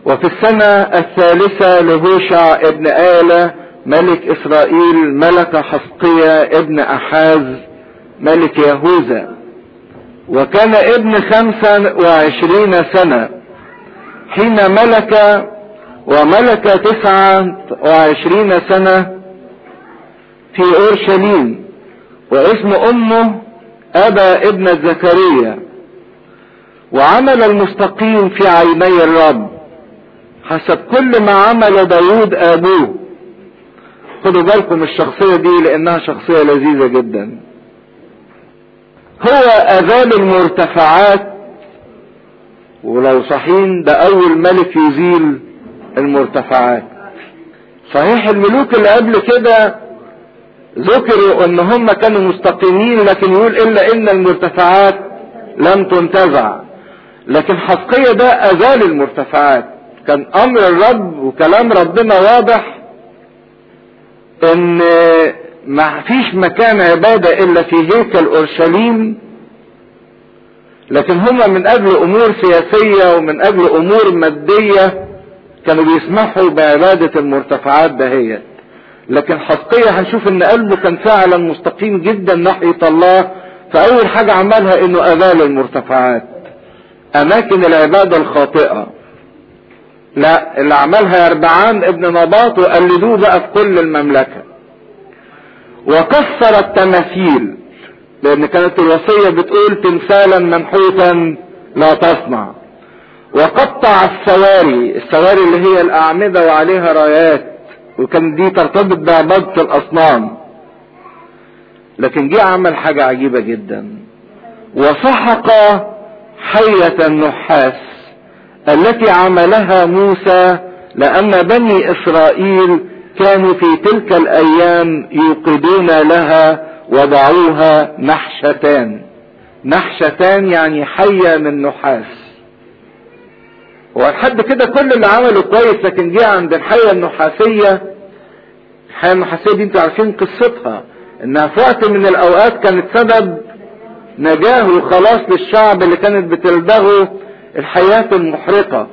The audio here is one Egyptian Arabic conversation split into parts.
وفي السنة الثالثة لهوشع ابن آلة ملك إسرائيل ملك حسقية ابن أحاز ملك يهوذا وكان ابن خمسة وعشرين سنة حين ملك وملك تسعة وعشرين سنة في أورشليم واسم أمه أبا ابن زكريا وعمل المستقيم في عيني الرب حسب كل ما عمل داود أبوه خدوا بالكم الشخصية دي لأنها شخصية لذيذة جدا هو أذال المرتفعات ولو صحيح ده أول ملك يزيل المرتفعات صحيح الملوك اللي قبل كده ذكروا ان هم كانوا مستقيمين لكن يقول الا ان المرتفعات لم تنتزع لكن حقية ده ازال المرتفعات كان امر الرب وكلام ربنا واضح ان ما فيش مكان عبادة الا في هيكل اورشليم لكن هم من اجل امور سياسية ومن اجل امور مادية كانوا بيسمحوا بعبادة المرتفعات دهيت لكن حقيقة هنشوف ان قلبه كان فعلا مستقيم جدا ناحية الله فاول حاجة عملها انه ازال المرتفعات اماكن العبادة الخاطئة لا اللي عملها يربعان ابن نباط وقلدوه بقى في كل المملكة وكسر التماثيل لان كانت الوصية بتقول تمثالا منحوتا لا تصنع وقطع السواري السواري اللي هي الاعمدة وعليها رايات وكان دي ترتبط بعبادة الاصنام لكن جه عمل حاجة عجيبة جدا وسحق حية النحاس التي عملها موسى لان بني اسرائيل كانوا في تلك الايام يوقدون لها وضعوها نحشتان نحشتان يعني حية من نحاس ولحد كده كل اللي عمله كويس لكن جه عند الحية النحاسية الحية النحاسية دي انتوا عارفين قصتها انها في وقت من الاوقات كانت سبب نجاه وخلاص للشعب اللي كانت بتلدغه الحياة المحرقة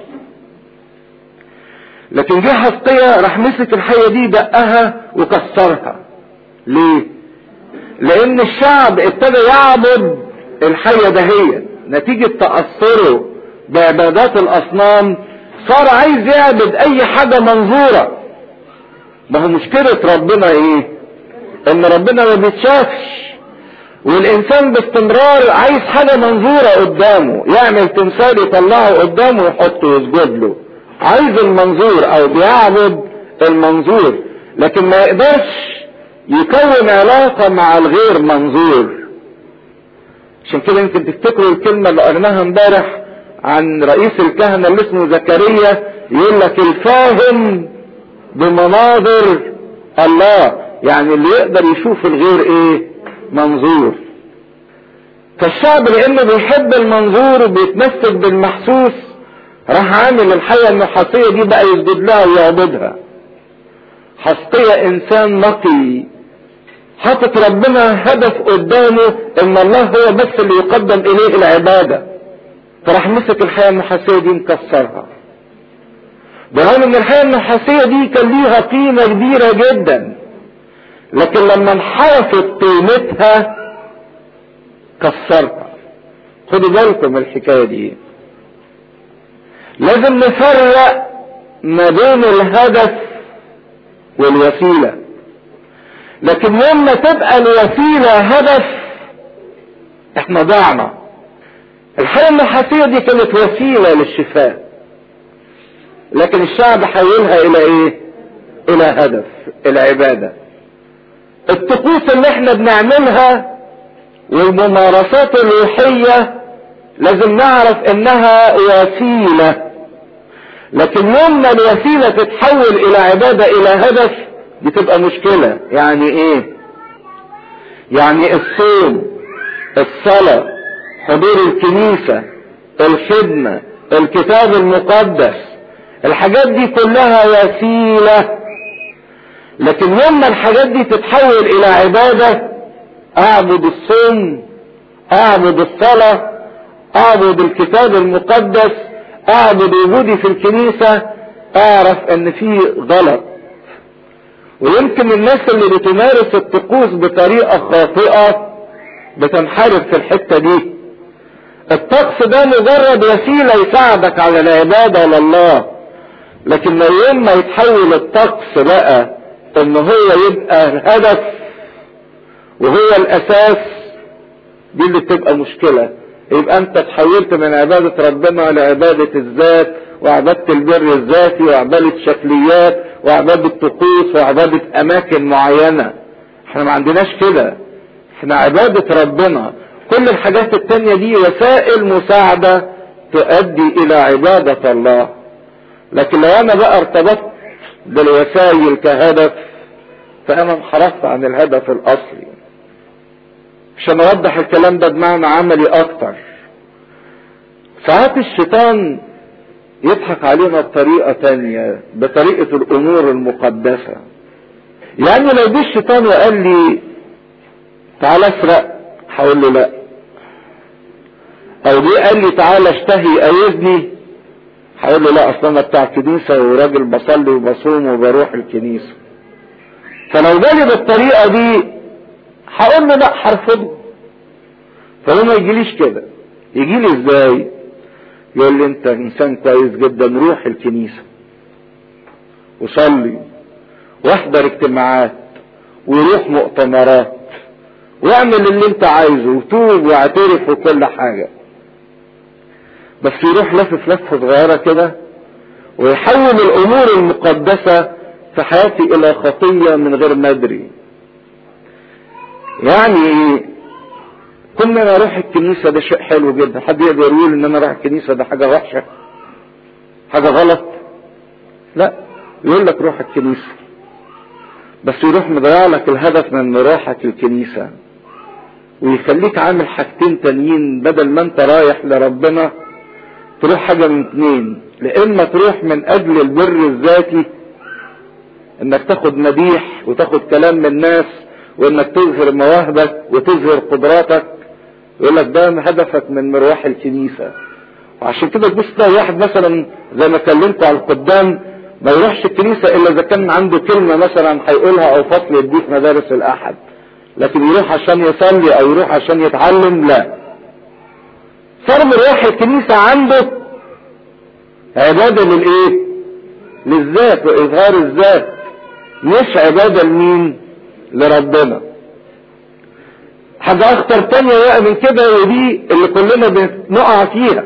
لكن جه حسقية راح مسك الحية دي دقها وكسرها ليه لان الشعب ابتدى يعبد الحية دهية نتيجة تأثره بعبادات الاصنام صار عايز يعبد اي حاجة منظورة ما هو مشكلة ربنا ايه ان ربنا ما بيتشافش والانسان باستمرار عايز حاجة منظورة قدامه يعمل تمثال يطلعه قدامه ويحطه ويسجد له عايز المنظور او بيعبد المنظور لكن ما يقدرش يكون علاقة مع الغير منظور عشان كده يمكن تفتكروا الكلمة اللي قرناها امبارح عن رئيس الكهنة اللي اسمه زكريا يقول لك الفاهم بمناظر الله يعني اللي يقدر يشوف الغير ايه منظور فالشعب لانه بيحب المنظور وبيتمسك بالمحسوس راح عامل الحية النحاسية دي بقى يسجد لها ويعبدها حسقية انسان نقي حاطط ربنا هدف قدامه ان الله هو بس اللي يقدم اليه العبادة فراح مسك الحياة النحاسية دي مكسرها برغم ان الحياة النحاسية دي كان ليها قيمة كبيرة جدا لكن لما انحرفت قيمتها كسرها خدوا بالكم الحكاية دي لازم نفرق ما بين الهدف والوسيلة لكن يوم ما تبقى الوسيلة هدف احنا ضعنا الحياة النحاسية دي كانت وسيلة للشفاء لكن الشعب حولها الى ايه الى هدف العبادة الطقوس اللي احنا بنعملها والممارسات الروحية لازم نعرف انها وسيلة لكن يوم ما الوسيلة تتحول الى عبادة الى هدف بتبقى مشكلة يعني ايه يعني الصوم الصلاة حضور الكنيسة الخدمة الكتاب المقدس الحاجات دي كلها وسيلة لكن يوم ما الحاجات دي تتحول الى عبادة اعبد الصوم اعبد الصلاة اعبد الكتاب المقدس اعبد وجودي في الكنيسة اعرف ان في غلط ويمكن الناس اللي بتمارس الطقوس بطريقة خاطئة بتنحرف في الحتة دي الطقس ده مجرد وسيلة يساعدك على العبادة لله لكن لو يوم ما يتحول الطقس بقى ان هو يبقى الهدف وهو الاساس دي اللي بتبقى مشكلة يبقى انت تحولت من عبادة ربنا لعبادة الذات وعبادة البر الذاتي وعبادة شكليات وعبادة طقوس وعبادة اماكن معينة احنا ما عندناش كده احنا عبادة ربنا كل الحاجات التانية دي وسائل مساعدة تؤدي الى عبادة الله لكن لو انا بقى ارتبطت بالوسائل كهدف فانا انحرفت عن الهدف الاصلي عشان اوضح الكلام ده بمعنى عملي اكتر ساعات الشيطان يضحك علينا بطريقة تانية بطريقة الامور المقدسة يعني لو جه الشيطان وقال لي تعال اسرق هقول له لا او جه قال لي تعال اشتهي ايزني هقول له لا اصل انا بتاع كنيسة وراجل بصلي وبصوم وبروح الكنيسة فلو جالي بالطريقة دي هقول له لا هرفضه فهو ما يجيليش كده يجي لي ازاي يقول لي انت انسان كويس جدا روح الكنيسة وصلي واحضر اجتماعات ويروح مؤتمرات واعمل اللي انت عايزه وتوب واعترف وكل حاجة بس يروح لفف لفة صغيرة كده ويحول الامور المقدسة في حياتي الى خطية من غير ما ادري يعني كنا انا اروح الكنيسة ده شيء حلو جدا حد يقدر يقول ان انا اروح الكنيسة ده حاجة وحشة حاجة غلط لا يقول لك روح الكنيسة بس يروح مضيع لك الهدف من مروحك الكنيسة ويخليك عامل حاجتين تانيين بدل ما انت رايح لربنا تروح حاجة من اتنين لإما تروح من أجل البر الذاتي إنك تاخد مديح وتاخد كلام من الناس وإنك تظهر مواهبك وتظهر قدراتك يقول لك ده هدفك من مروح الكنيسة وعشان كده تبص تلاقي واحد مثلا زي ما كلمت على القدام ما يروحش الكنيسة إلا إذا كان عنده كلمة مثلا هيقولها أو فصل يديه في مدارس الأحد لكن يروح عشان يصلي أو يروح عشان يتعلم لا صار مروح الكنيسة عنده عبادة للإيه؟ للذات وإظهار الذات مش عبادة لمين؟ لربنا حاجة أخطر تانية بقى من كده ودي اللي كلنا بنقع فيها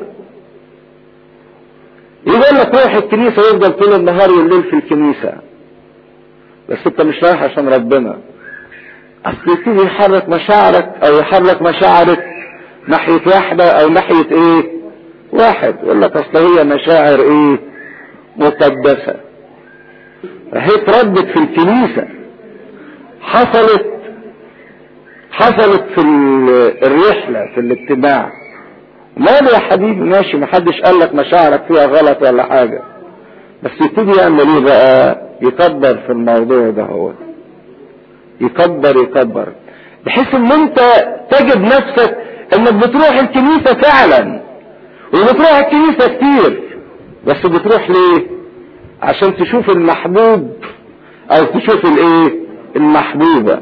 يقول لك روح الكنيسة ويفضل طول النهار والليل في الكنيسة بس انت مش رايح عشان ربنا اصل يبتدي يحرك مشاعرك او يحرك مشاعرك ناحية واحدة او ناحية ايه واحد يقول لك اصل هي مشاعر ايه مقدسة هي اتربت في الكنيسة حصلت حصلت في الرحلة في الاجتماع ماله يا حبيبي ماشي محدش قال لك مشاعرك فيها غلط ولا حاجة بس يبتدي يعمل ايه بقى يكبر في الموضوع ده هو يكبر يكبر بحيث ان انت تجد نفسك انك بتروح الكنيسة فعلا وبتروح الكنيسة كتير بس بتروح ليه عشان تشوف المحبوب او تشوف الايه المحبوبة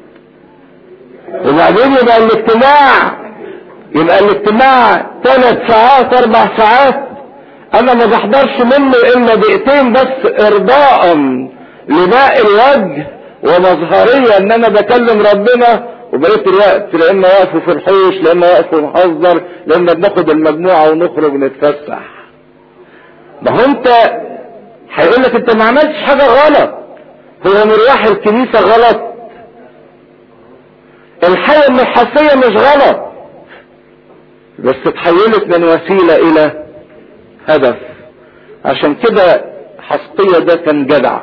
وبعدين يبقى الاجتماع يبقى الاجتماع ثلاث ساعات اربع ساعات انا ما بحضرش منه الا دقيقتين بس ارضاء لماء الوجه ومظهرية ان انا بكلم ربنا وبقيت الوقت لان واقفوا في الحوش لان واقفوا نهزر لان بناخد المجموعة ونخرج نتفسح ما هو انت هيقول لك انت ما عملتش حاجة غلط هو مروح الكنيسة غلط الحياة المحاسية مش غلط بس اتحولت من وسيلة الى هدف عشان كده حسقية ده كان جدع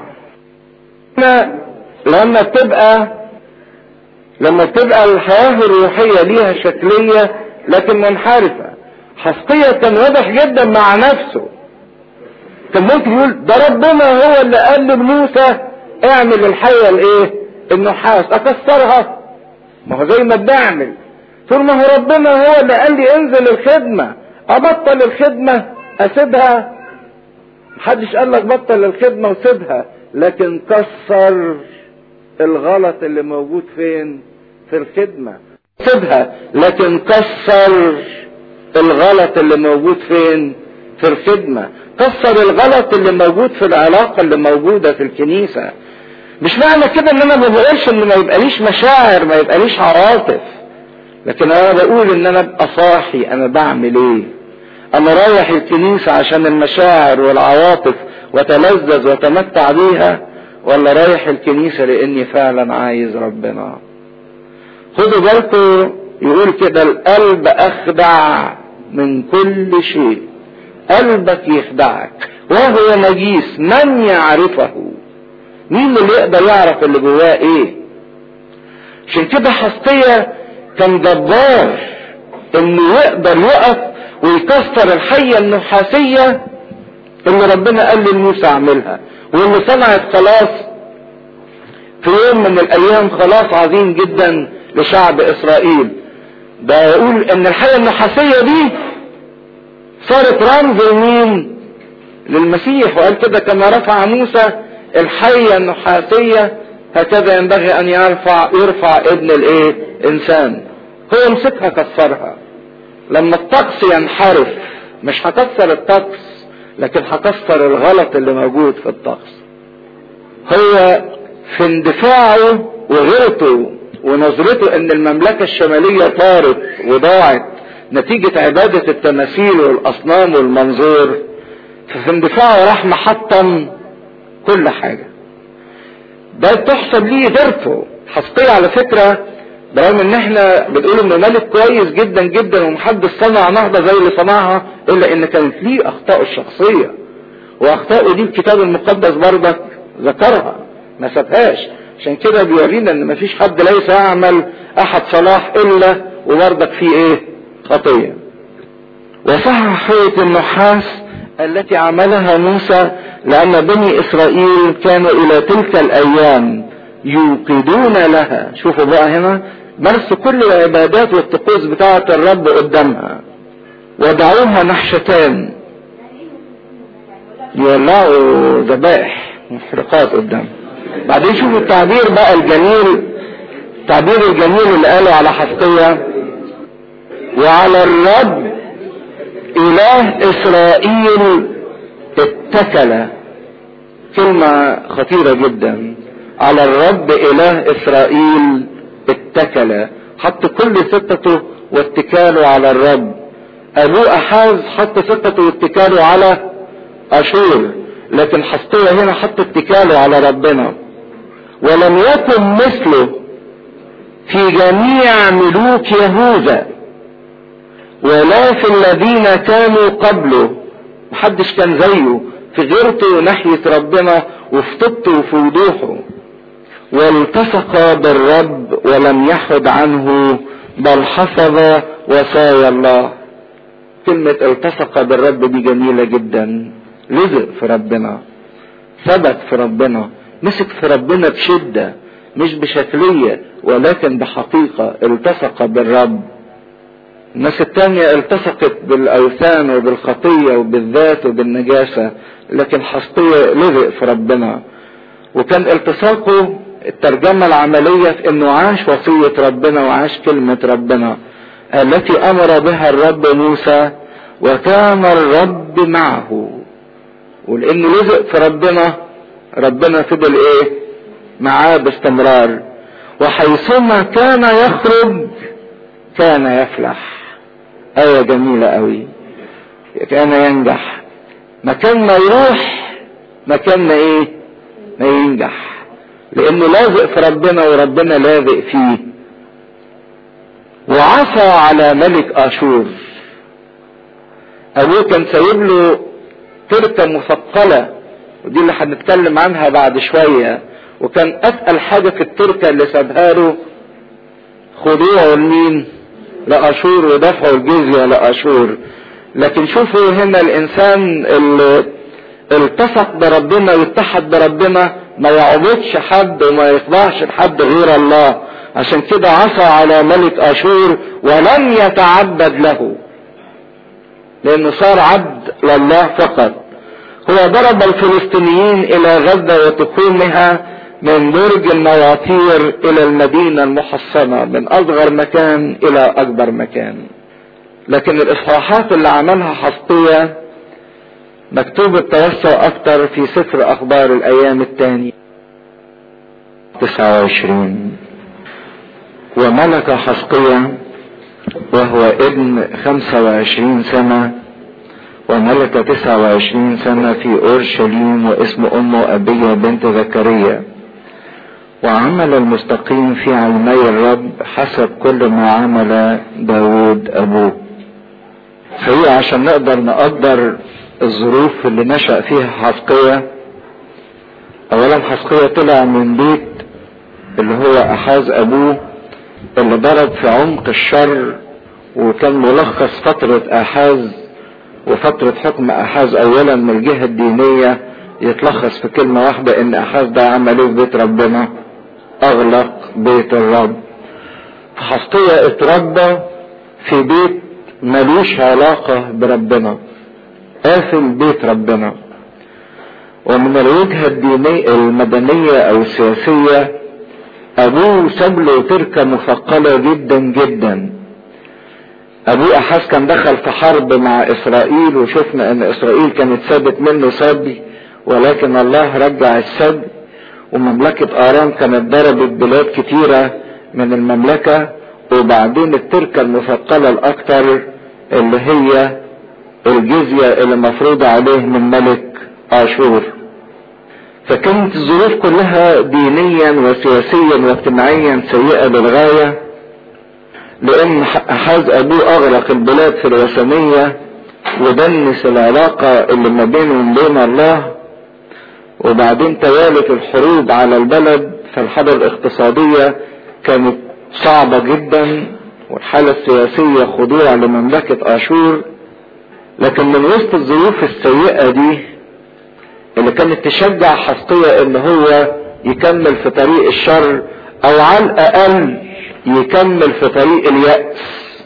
لما تبقى لما تبقى الحياة الروحية ليها شكلية لكن منحرفة حسقية كان واضح جدا مع نفسه كان ممكن يقول ده ربنا هو اللي قال لموسى اعمل الحية الايه النحاس اكسرها ما هو زي ما بنعمل طول ما هو ربنا هو اللي قال لي انزل الخدمة ابطل الخدمة اسيبها محدش قال لك بطل الخدمة وسيبها لكن كسر الغلط اللي موجود فين في الخدمة سيبها لكن كسر الغلط اللي موجود فين في الخدمة كسر الغلط اللي موجود في العلاقة اللي موجودة في الكنيسة مش معنى كده ان انا ما بقولش ان ما يبقاليش مشاعر ما يبقاليش عواطف لكن انا بقول ان انا ابقى صاحي انا بعمل ايه انا رايح الكنيسة عشان المشاعر والعواطف وتلذذ وتمتع بيها ولا رايح الكنيسة لاني فعلا عايز ربنا خدوا بالكم يقول كده القلب اخدع من كل شيء قلبك يخدعك وهو نجيس من يعرفه مين اللي يقدر يعرف اللي جواه ايه عشان كده حسقية كان جبار انه يقدر يقف ويكسر الحية النحاسية اللي ربنا قال لموسى اعملها واللي صنعت خلاص في يوم من الايام خلاص عظيم جدا لشعب اسرائيل ده يقول ان الحية النحاسية دي صارت رمز لمين للمسيح وقال كده كما رفع موسى الحية النحاسية هكذا ينبغي ان يرفع يرفع ابن الايه انسان هو مسكها كسرها لما الطقس ينحرف مش هكسر الطقس لكن هكسر الغلط اللي موجود في الطقس هو في اندفاعه وغيرته ونظرته ان المملكة الشمالية طارت وضاعت نتيجة عبادة التماثيل والاصنام والمنظور ففي اندفاعه راح محطم كل حاجة ده تحسب ليه غيرته حسقية على فكرة برغم ان احنا بنقول انه ملك كويس جدا جدا ومحدش صنع نهضة زي اللي صنعها الا ان كانت ليه اخطاء الشخصية واخطاءه دي الكتاب المقدس برضك ذكرها ما سابهاش عشان كده بيورينا ان مفيش حد ليس يعمل احد صلاح الا وبرضك فيه ايه خطية وصح حية النحاس التي عملها موسى لأن بني إسرائيل كانوا إلى تلك الأيام يوقدون لها شوفوا بقى هنا مارسوا كل العبادات والطقوس بتاعة الرب قدامها ودعوها نحشتان يولعوا ذبائح محرقات قدام بعدين شوفوا التعبير بقى الجميل التعبير الجميل اللي قاله على حسقية وعلى الرب اله اسرائيل اتكل كلمة خطيرة جدا على الرب اله اسرائيل اتكل حط كل ثقته واتكاله على الرب ابوه احاز حط ثقته واتكاله على اشور لكن حسقية هنا حط اتكاله على ربنا ولم يكن مثله في جميع ملوك يهوذا ولا في الذين كانوا قبله محدش كان زيه في غيرته ناحية ربنا وفي طبته وفي وضوحه والتصق بالرب ولم يحد عنه بل حفظ وصايا الله كلمة التصق بالرب دي جميلة جدا لزق في ربنا ثبت في ربنا مسك في ربنا بشدة مش بشكلية ولكن بحقيقة التصق بالرب الناس التانية التصقت بالأوثان وبالخطية وبالذات وبالنجاسة لكن حسطية لزق في ربنا وكان التصاقه الترجمة العملية في انه عاش وصية ربنا وعاش كلمة ربنا التي امر بها الرب موسى وكان الرب معه ولانه لزق في ربنا ربنا فضل ايه معاه باستمرار وحيثما كان يخرج كان يفلح آية جميلة قوي كان ينجح مكان ما يروح مكان ما ايه ما ينجح لانه لازق في ربنا وربنا لازق فيه وعصى على ملك اشور ابوه كان سايب له تركه مثقله ودي اللي هنتكلم عنها بعد شويه وكان اتقل حاجه في التركه اللي سابها له خضوعه لمين لاشور ودفعوا الجزيه لاشور لكن شوفوا هنا الانسان اللي التصق بربنا واتحد بربنا ما يعبدش حد وما يخضعش لحد غير الله عشان كده عصى على ملك اشور ولم يتعبد له لانه صار عبد لله فقط هو ضرب الفلسطينيين الى غزة وتقومها من برج النواطير الى المدينة المحصنة من اصغر مكان الى اكبر مكان لكن الاصحاحات اللي عملها حسطية مكتوب التوسع اكتر في سفر اخبار الايام الثاني 29 وملك حسقية وهو ابن 25 سنة وملك 29 سنة في أورشليم واسم أمه أبية بنت زكريا وعمل المستقيم في عيني الرب حسب كل ما عمل داود أبوه فهي عشان نقدر نقدر الظروف اللي نشأ فيها حسقية أولا حسقية طلع من بيت اللي هو أحاز أبوه اللي ضرب في عمق الشر وكان ملخص فترة أحاز وفترة حكم أحاز أولا من الجهة الدينية يتلخص في كلمة واحدة إن أحاز ده عمل إيه في بيت ربنا أغلق بيت الرب فحسقية اتربى في بيت ملوش علاقة بربنا قافل بيت ربنا ومن الوجهة الدينية المدنية أو السياسية أبوه ساب له تركة مثقلة جدا جدا أبوه أحاس كان دخل في حرب مع إسرائيل وشفنا إن إسرائيل كانت سابت منه سبي ولكن الله رجع السبي ومملكة آرام كانت ضربت بلاد كتيرة من المملكة وبعدين التركة المثقلة الأكثر اللي هي الجزية اللي مفروضة عليه من ملك آشور فكانت الظروف كلها دينيا وسياسيا واجتماعيا سيئة للغاية لأن أحاز أبوه أغرق البلاد في الوثنية ودنس العلاقة اللي ما بينه وبين الله وبعدين توالت الحروب على البلد فالحالة الاقتصادية كانت صعبة جدا والحالة السياسية خضوع لمملكة آشور لكن من وسط الظروف السيئة دي اللي كانت تشجع حسقية ان هو يكمل في طريق الشر او على الاقل يكمل في طريق اليأس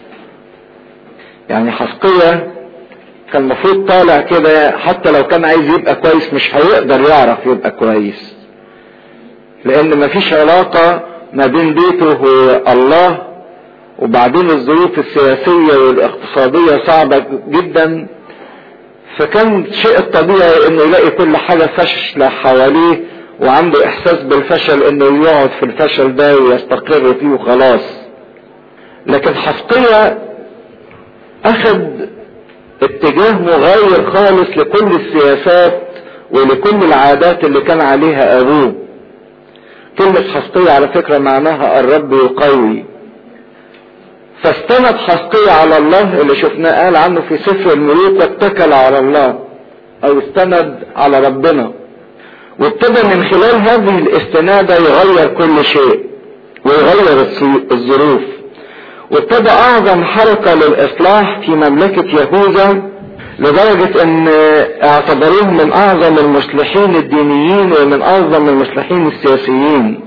يعني حسقية كان المفروض طالع كده حتى لو كان عايز يبقى كويس مش هيقدر يعرف يبقى كويس لان مفيش علاقة ما بين بيته والله وبعدين الظروف السياسية والاقتصادية صعبة جدا فكان الشيء الطبيعي انه يلاقي كل حاجة فاشلة حواليه وعنده احساس بالفشل انه يقعد في الفشل ده ويستقر فيه وخلاص لكن حسقية اخذ اتجاه مغاير خالص لكل السياسات ولكل العادات اللي كان عليها ابوه كلمة حسقية على فكرة معناها الرب يقوي فاستند حسقية على الله اللي شفناه قال عنه في سفر الملوك اتكل على الله او استند على ربنا وابتدى من خلال هذه الاستنادة يغير كل شيء ويغير الظروف وابتدى اعظم حركة للاصلاح في مملكة يهوذا لدرجة ان اعتبروه من اعظم المصلحين الدينيين ومن اعظم المصلحين السياسيين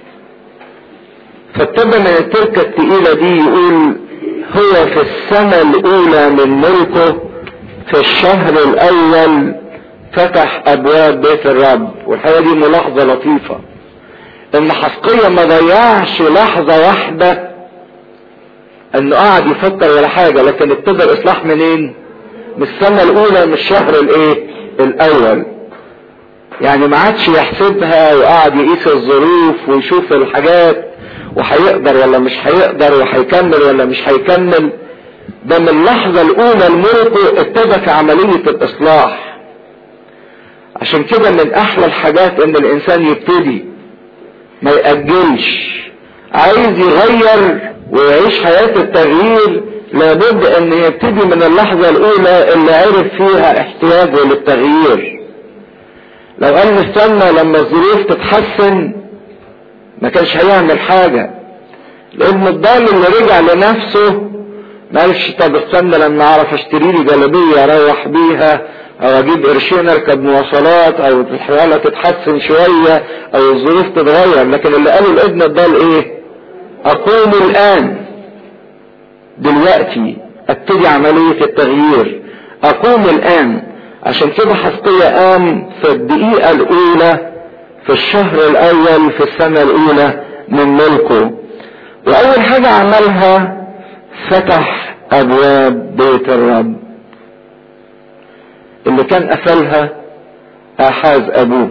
فابتدى من التركة التقيلة دي يقول هو في السنة الاولى من ملكه في الشهر الاول فتح ابواب بيت الرب والحقيقة دي ملاحظة لطيفة ان حسقية ما ضيعش لحظة واحدة انه قعد يفكر ولا حاجة لكن ابتدى الاصلاح منين من السنة الاولى من الشهر الايه الاول يعني ما عادش يحسبها وقعد يقيس الظروف ويشوف الحاجات وهيقدر ولا مش هيقدر وهيكمل ولا مش هيكمل ده من اللحظة الاولى لملكه ابتدى في عملية الاصلاح عشان كده من احلى الحاجات ان الانسان يبتدي ما يأجلش عايز يغير ويعيش حياة التغيير لابد ان يبتدي من اللحظة الاولى اللي عرف فيها احتياجه للتغيير لو قال نستنى لما الظروف تتحسن ما كانش هيعمل حاجة لان الضال اللي رجع لنفسه ما قالش طب استنى لما اعرف اشتري لي جلابية اروح بيها او اجيب قرشين اركب مواصلات او الحالة تتحسن شوية او الظروف تتغير لكن اللي قاله الابن الضال ايه اقوم الان دلوقتي ابتدي عملية التغيير اقوم الان عشان كده حسقية قام في الدقيقة الاولى في الشهر الاول في السنة الاولى من ملكه واول حاجة عملها فتح ابواب بيت الرب اللي كان قفلها احاز ابوه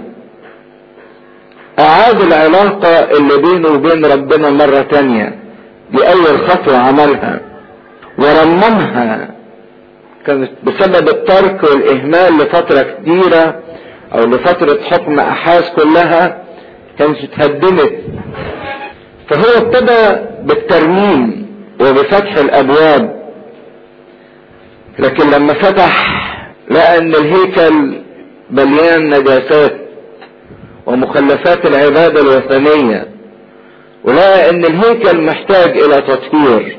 اعاد العلاقة اللي بينه وبين ربنا مرة تانية دي اول خطوة عملها ورممها كانت بسبب الترك والاهمال لفترة كبيرة او لفترة حكم احاز كلها كانت اتهدمت فهو ابتدى بالترميم وبفتح الابواب لكن لما فتح لقى ان الهيكل مليان نجاسات ومخلفات العبادة الوثنية ولقى ان الهيكل محتاج الى تطهير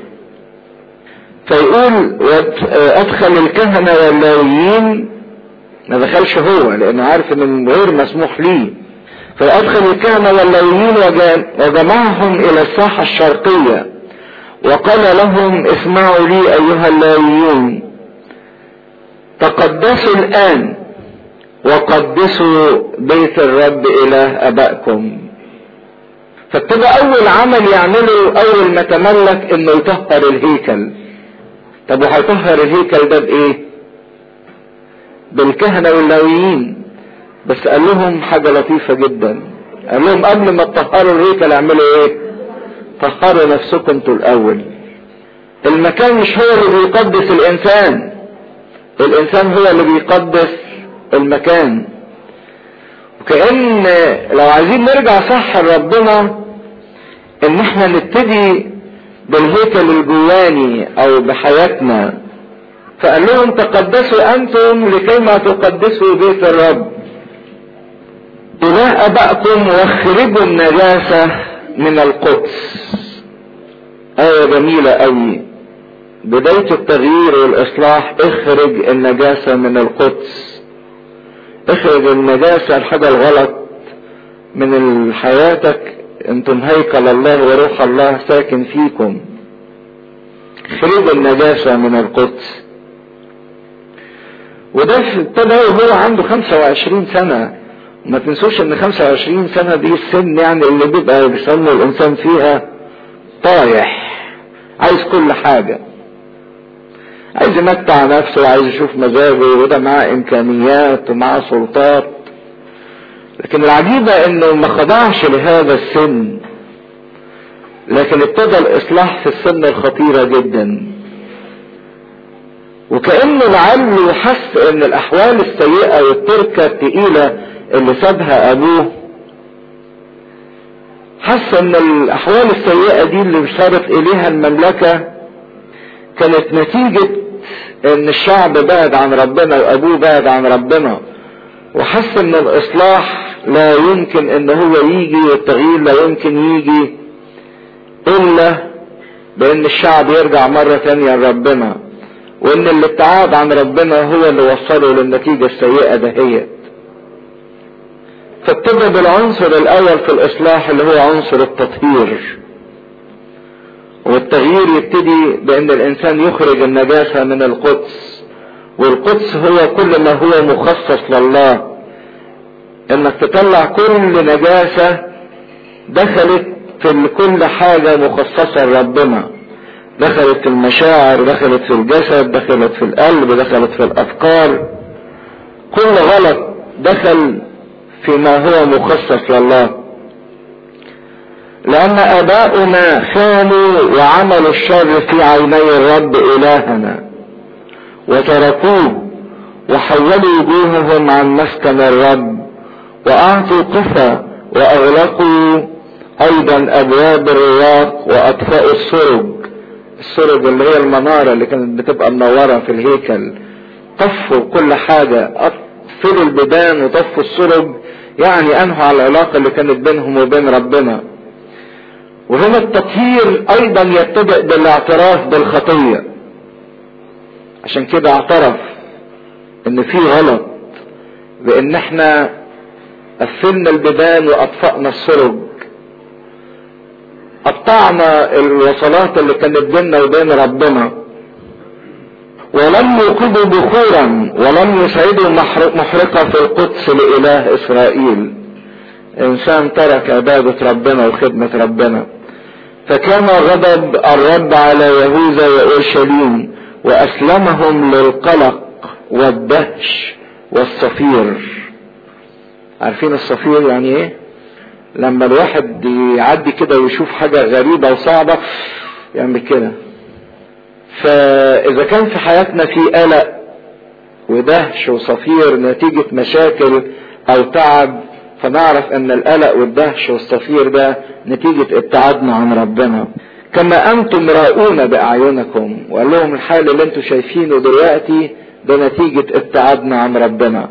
فيقول ادخل الكهنة واللاويين ما دخلش هو لانه عارف ان غير مسموح ليه فادخل الكهنة واللاويين وجمعهم الى الساحة الشرقية وقال لهم اسمعوا لي ايها اللاويون تقدسوا الان وقدسوا بيت الرب اله ابائكم فابتدى اول عمل يعمله اول ما تملك انه يطهر الهيكل طب وهيطهر الهيكل ده بايه بالكهنه واللاويين بس قال لهم حاجه لطيفه جدا قال لهم قبل ما تطهروا الهيكل اعملوا ايه طهروا نفسكم انتوا الاول المكان مش هو اللي بيقدس الانسان الانسان هو اللي بيقدس المكان وكأن لو عايزين نرجع صح لربنا ان احنا نبتدي بالهيكل الجواني او بحياتنا فقال لهم تقدسوا انتم لكي ما تقدسوا بيت الرب إله أبائكم واخرجوا النجاسة من القدس آية جميلة أوي بداية التغيير والإصلاح اخرج النجاسة من القدس اخرج النجاسة الحاجة الغلط من حياتك انتم هيكل الله وروح الله ساكن فيكم اخرجوا النجاسة من القدس وده ابتدى وهو عنده 25 سنة ما تنسوش ان 25 سنة دي السن يعني اللي بيبقى بيسموا الانسان فيها طايح عايز كل حاجة عايز يمتع نفسه وعايز يشوف مزاجه وده معاه امكانيات ومعاه سلطات لكن العجيبة انه ما خضعش لهذا السن لكن ابتدى الاصلاح في السن الخطيرة جدا وكأنه لعله حس ان الاحوال السيئة والتركة التقيلة اللي سابها ابوه حس ان الاحوال السيئة دي اللي اشارت اليها المملكة كانت نتيجة ان الشعب بعد عن ربنا وابوه بعد عن ربنا وحس ان الاصلاح لا يمكن ان هو يجي والتغيير لا يمكن يجي الا بان الشعب يرجع مرة تانية لربنا وان الابتعاد عن ربنا هو اللي وصله للنتيجة السيئة دهيت فابتدى بالعنصر الاول في الاصلاح اللي هو عنصر التطهير والتغيير يبتدي بان الانسان يخرج النجاسة من القدس والقدس هو كل ما هو مخصص لله انك تطلع كل نجاسة دخلت في كل حاجة مخصصة لربنا دخلت في المشاعر دخلت في الجسد دخلت في القلب دخلت في الافكار كل غلط دخل فيما هو مخصص لله لأن آباؤنا خانوا وعملوا الشر في عيني الرب إلهنا وتركوه وحولوا وجوههم عن مسكن الرب وأعطوا قفا وأغلقوا أيضا أبواب الرواق وأطفأوا السرج السرج اللي هي المنارة اللي كانت بتبقى منورة في الهيكل طفوا كل حاجة قفلوا البيبان وطفوا السرج يعني أنهوا على العلاقة اللي كانت بينهم وبين ربنا وهنا التطهير ايضا يبتدئ بالاعتراف بالخطية عشان كده اعترف ان في غلط بان احنا قفلنا البيبان واطفأنا السرج قطعنا الوصلات اللي كانت بيننا وبين ربنا ولم يوقدوا بخورا ولم يسعدوا محرقة في القدس لإله إسرائيل إنسان ترك عبادة ربنا وخدمة ربنا فكان غضب الرب على يهوذا وأورشليم وأسلمهم للقلق والدهش والصفير عارفين الصفير يعني ايه لما الواحد يعدي كده ويشوف حاجة غريبة وصعبة يعمل كده فإذا كان في حياتنا في قلق ودهش وصفير نتيجة مشاكل أو تعب فنعرف أن القلق والدهش والصفير ده نتيجة ابتعادنا عن ربنا كما أنتم راؤون بأعينكم وقال لهم الحال اللي انتم شايفينه دلوقتي ده نتيجة ابتعادنا عن ربنا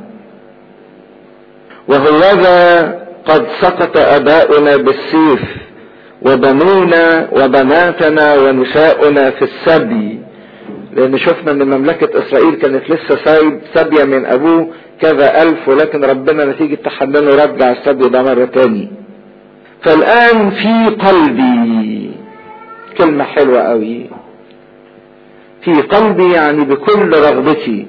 وهوذا قد سقط اباؤنا بالسيف وبنونا وبناتنا ونساؤنا في السبي لان شفنا ان مملكة اسرائيل كانت لسه سايب سبية من ابوه كذا الف ولكن ربنا نتيجة تحننه رجع السبي ده مرة تاني فالان في قلبي كلمة حلوة قوي في قلبي يعني بكل رغبتي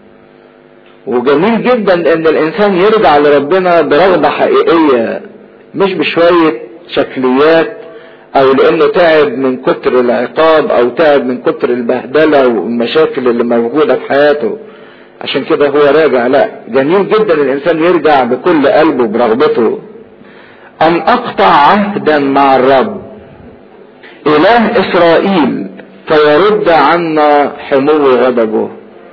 وجميل جدا ان الانسان يرجع لربنا برغبة حقيقية مش بشوية شكليات او لانه تعب من كتر العقاب او تعب من كتر البهدلة والمشاكل اللي موجودة في حياته عشان كده هو راجع لا جميل جدا الانسان يرجع بكل قلبه برغبته ان اقطع عهدا مع الرب اله اسرائيل فيرد عنا حمو غضبه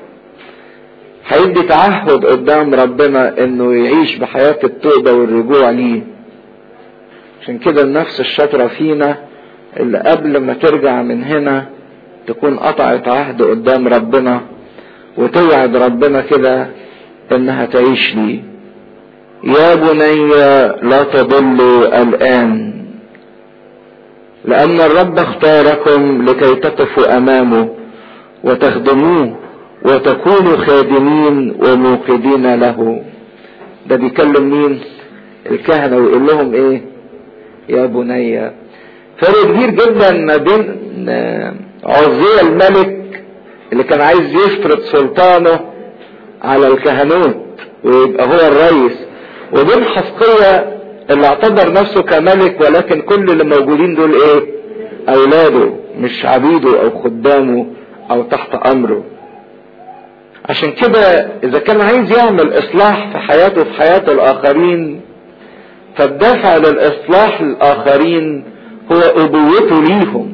هيدي تعهد قدام ربنا انه يعيش بحياة التوبة والرجوع ليه عشان كده النفس الشاطرة فينا اللي قبل ما ترجع من هنا تكون قطعت عهد قدام ربنا وتوعد ربنا كده انها تعيش ليه يا بني لا تضلوا الان لان الرب اختاركم لكي تقفوا امامه وتخدموه وتكونوا خادمين وموقدين له ده بيكلم مين الكهنة ويقول لهم ايه يا بني فرق كبير جدا ما بين عزية الملك اللي كان عايز يفرض سلطانه على الكهنوت ويبقى هو الرئيس وبين حسقية اللي اعتبر نفسه كملك ولكن كل اللي موجودين دول ايه اولاده مش عبيده او خدامه او تحت امره عشان كده اذا كان عايز يعمل اصلاح في حياته في حياة الاخرين فالدافع للاصلاح للاخرين هو ابوته ليهم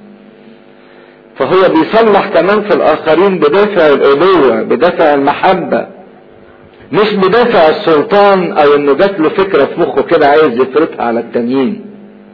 فهو بيصلح كمان في الاخرين بدافع الابوة بدافع المحبة مش بدافع السلطان او انه جات له فكرة في مخه كده عايز يفرضها على التانيين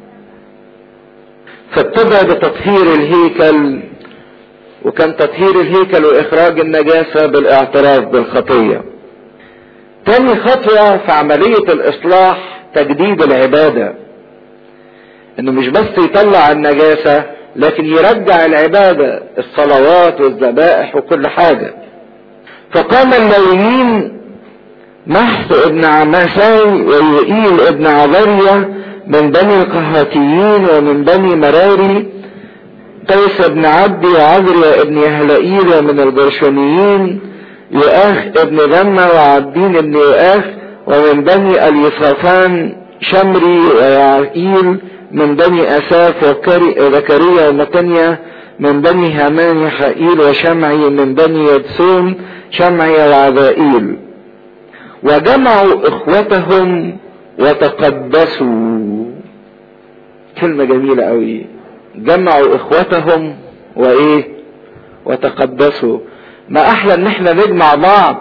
فابتدى بتطهير الهيكل وكان تطهير الهيكل واخراج النجاسة بالاعتراف بالخطية تاني خطوة في عملية الاصلاح تجديد العبادة انه مش بس يطلع النجاسة لكن يرجع العبادة الصلوات والذبائح وكل حاجة فقام اللويين محس ابن عماساي ويوئيل ابن عبرية من بني القهاتيين ومن بني مراري قيس بن عبدي وعذريا ابن يهلئيل ومن الجرشونيين يؤاخ ابن غمة وعبدين ابن يؤاخ ومن بني اليصافان شمري ويعقيل من بني أساف وزكريا ومتنيا من بني هامان حائيل وشمعي من بني يدسون شمعي وعذائيل وجمعوا اخوتهم وتقدسوا كلمة جميلة قوي جمعوا اخوتهم وايه وتقدسوا ما احلى ان احنا نجمع بعض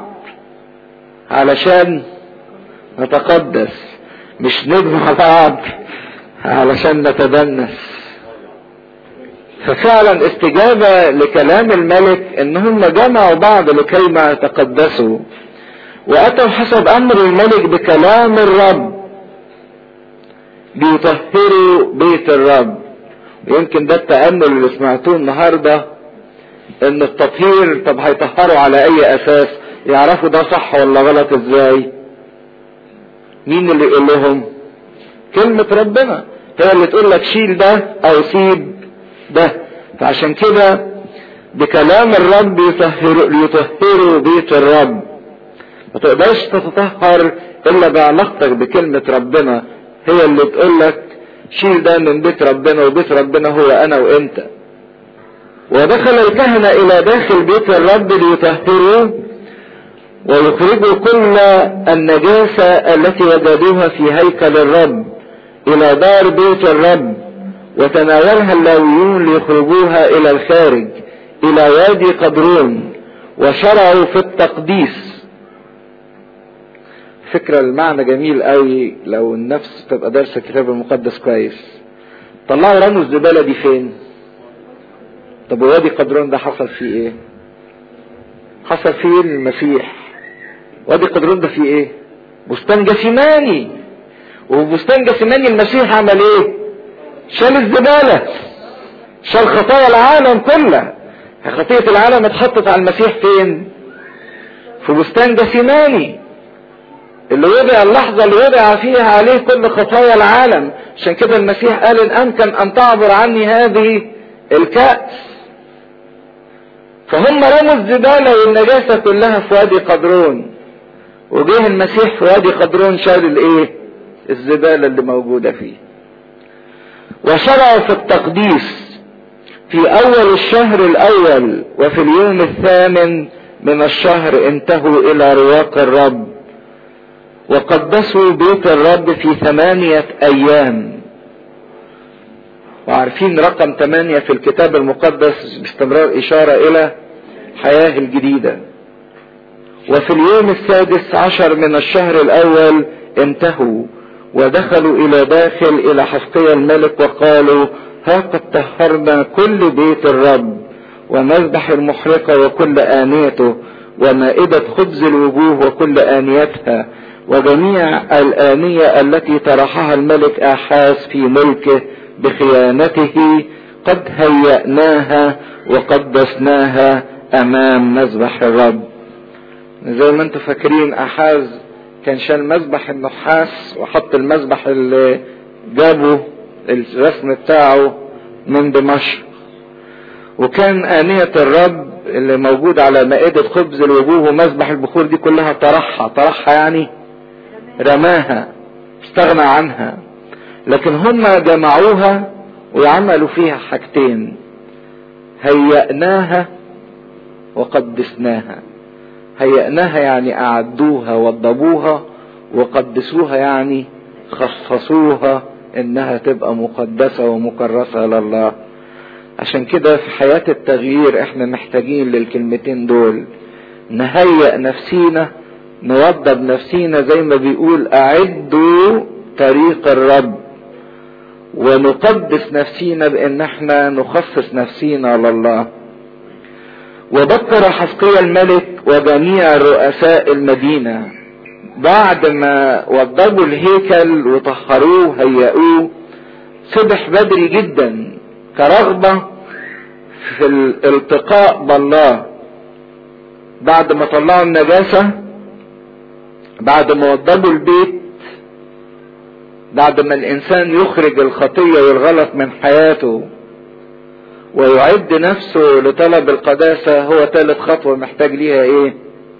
علشان نتقدس مش نجمع بعض علشان نتدنس ففعلا استجابة لكلام الملك ان هم جمعوا بعض لكي ما يتقدسوا واتوا حسب امر الملك بكلام الرب بيطهروا بيت الرب يمكن ده التأمل اللي سمعتوه النهاردة ان التطهير طب هيطهروا على اي اساس يعرفوا ده صح ولا غلط ازاي مين اللي يقول لهم كلمة ربنا هي اللي تقول لك شيل ده او سيب ده فعشان كده بكلام الرب يطهر يطهروا بيت الرب ما تقدرش تتطهر الا بعلاقتك بكلمة ربنا هي اللي تقول لك شيل ده من بيت ربنا وبيت ربنا هو انا وانت ودخل الكهنة الى داخل بيت الرب ليطهروه ويخرجوا كل النجاسة التي وجدوها في هيكل الرب الى دار بيت الرب وتناولها اللاويون ليخرجوها الى الخارج الى وادي قدرون وشرعوا في التقديس فكرة المعنى جميل قوي لو النفس تبقى دارسة الكتاب المقدس كويس طلعوا رموا الزبالة دي فين طب وادي قدرون ده حصل فيه ايه حصل فيه المسيح وادي قدرون ده فيه ايه بستان جسيماني وبستان جسيماني المسيح عمل ايه شال الزبالة شال خطايا العالم كلها خطية العالم اتحطت على المسيح فين في بستان جسيماني اللي وضع اللحظة اللي وضع فيها عليه كل خطايا العالم عشان كده المسيح قال ان امكن ان تعبر عني هذه الكأس فهم رموا الزبالة والنجاسة كلها في وادي قدرون وجه المسيح في وادي قدرون شال الايه الزبالة اللي موجودة فيه وشرعوا في التقديس في اول الشهر الاول وفي اليوم الثامن من الشهر انتهوا الى رواق الرب وقدسوا بيت الرب في ثمانية ايام وعارفين رقم ثمانية في الكتاب المقدس باستمرار اشارة الى الحياة الجديدة وفي اليوم السادس عشر من الشهر الاول انتهوا ودخلوا الى داخل الى حفقية الملك وقالوا ها قد طهرنا كل بيت الرب ومذبح المحرقة وكل آنيته ومائدة خبز الوجوه وكل آنيتها وجميع الآنية التي طرحها الملك آحاز في ملكه بخيانته قد هيأناها وقدسناها أمام مذبح الرب زي ما انتم فاكرين آحاز كان شال مذبح النحاس وحط المذبح اللي جابه الرسم بتاعه من دمشق وكان آنية الرب اللي موجود على مائدة خبز الوجوه ومذبح البخور دي كلها طرحها طرحها يعني رماها استغنى عنها لكن هم جمعوها وعملوا فيها حاجتين هيأناها وقدسناها هيأناها يعني أعدوها وضبوها وقدسوها يعني خصصوها انها تبقى مقدسة ومكرسة لله عشان كده في حياة التغيير احنا محتاجين للكلمتين دول نهيئ نفسينا نوضب نفسينا زي ما بيقول اعدوا طريق الرب ونقدس نفسينا بان احنا نخصص نفسينا لله وبكر حسقية الملك وجميع رؤساء المدينة بعد ما وضبوا الهيكل وطهروه هيئوه صبح بدري جدا كرغبة في الالتقاء بالله بعد ما طلعوا النجاسة بعد ما وضبوا البيت بعد ما الانسان يخرج الخطية والغلط من حياته ويعد نفسه لطلب القداسة هو ثالث خطوة محتاج ليها ايه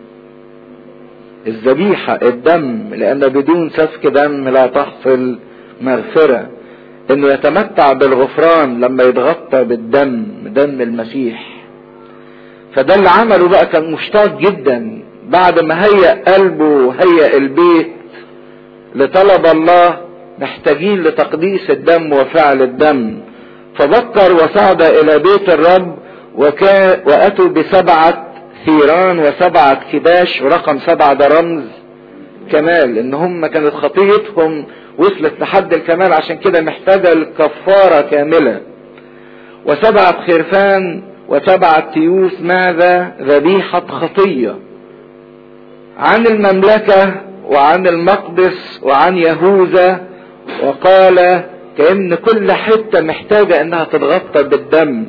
الذبيحة الدم لان بدون سفك دم لا تحصل مغفرة انه يتمتع بالغفران لما يتغطى بالدم دم المسيح فده اللي عمله بقى كان مشتاق جدا بعد ما هيأ قلبه وهيأ البيت لطلب الله محتاجين لتقديس الدم وفعل الدم فبكر وصعد الى بيت الرب وكا واتوا بسبعة ثيران وسبعة كباش ورقم سبعة ده رمز كمال ان هم كانت خطيتهم وصلت لحد الكمال عشان كده محتاجة الكفارة كاملة وسبعة خرفان وسبعة تيوس ماذا ذبيحة خطية عن المملكة وعن المقدس وعن يهوذا وقال كأن كل حتة محتاجة انها تتغطى بالدم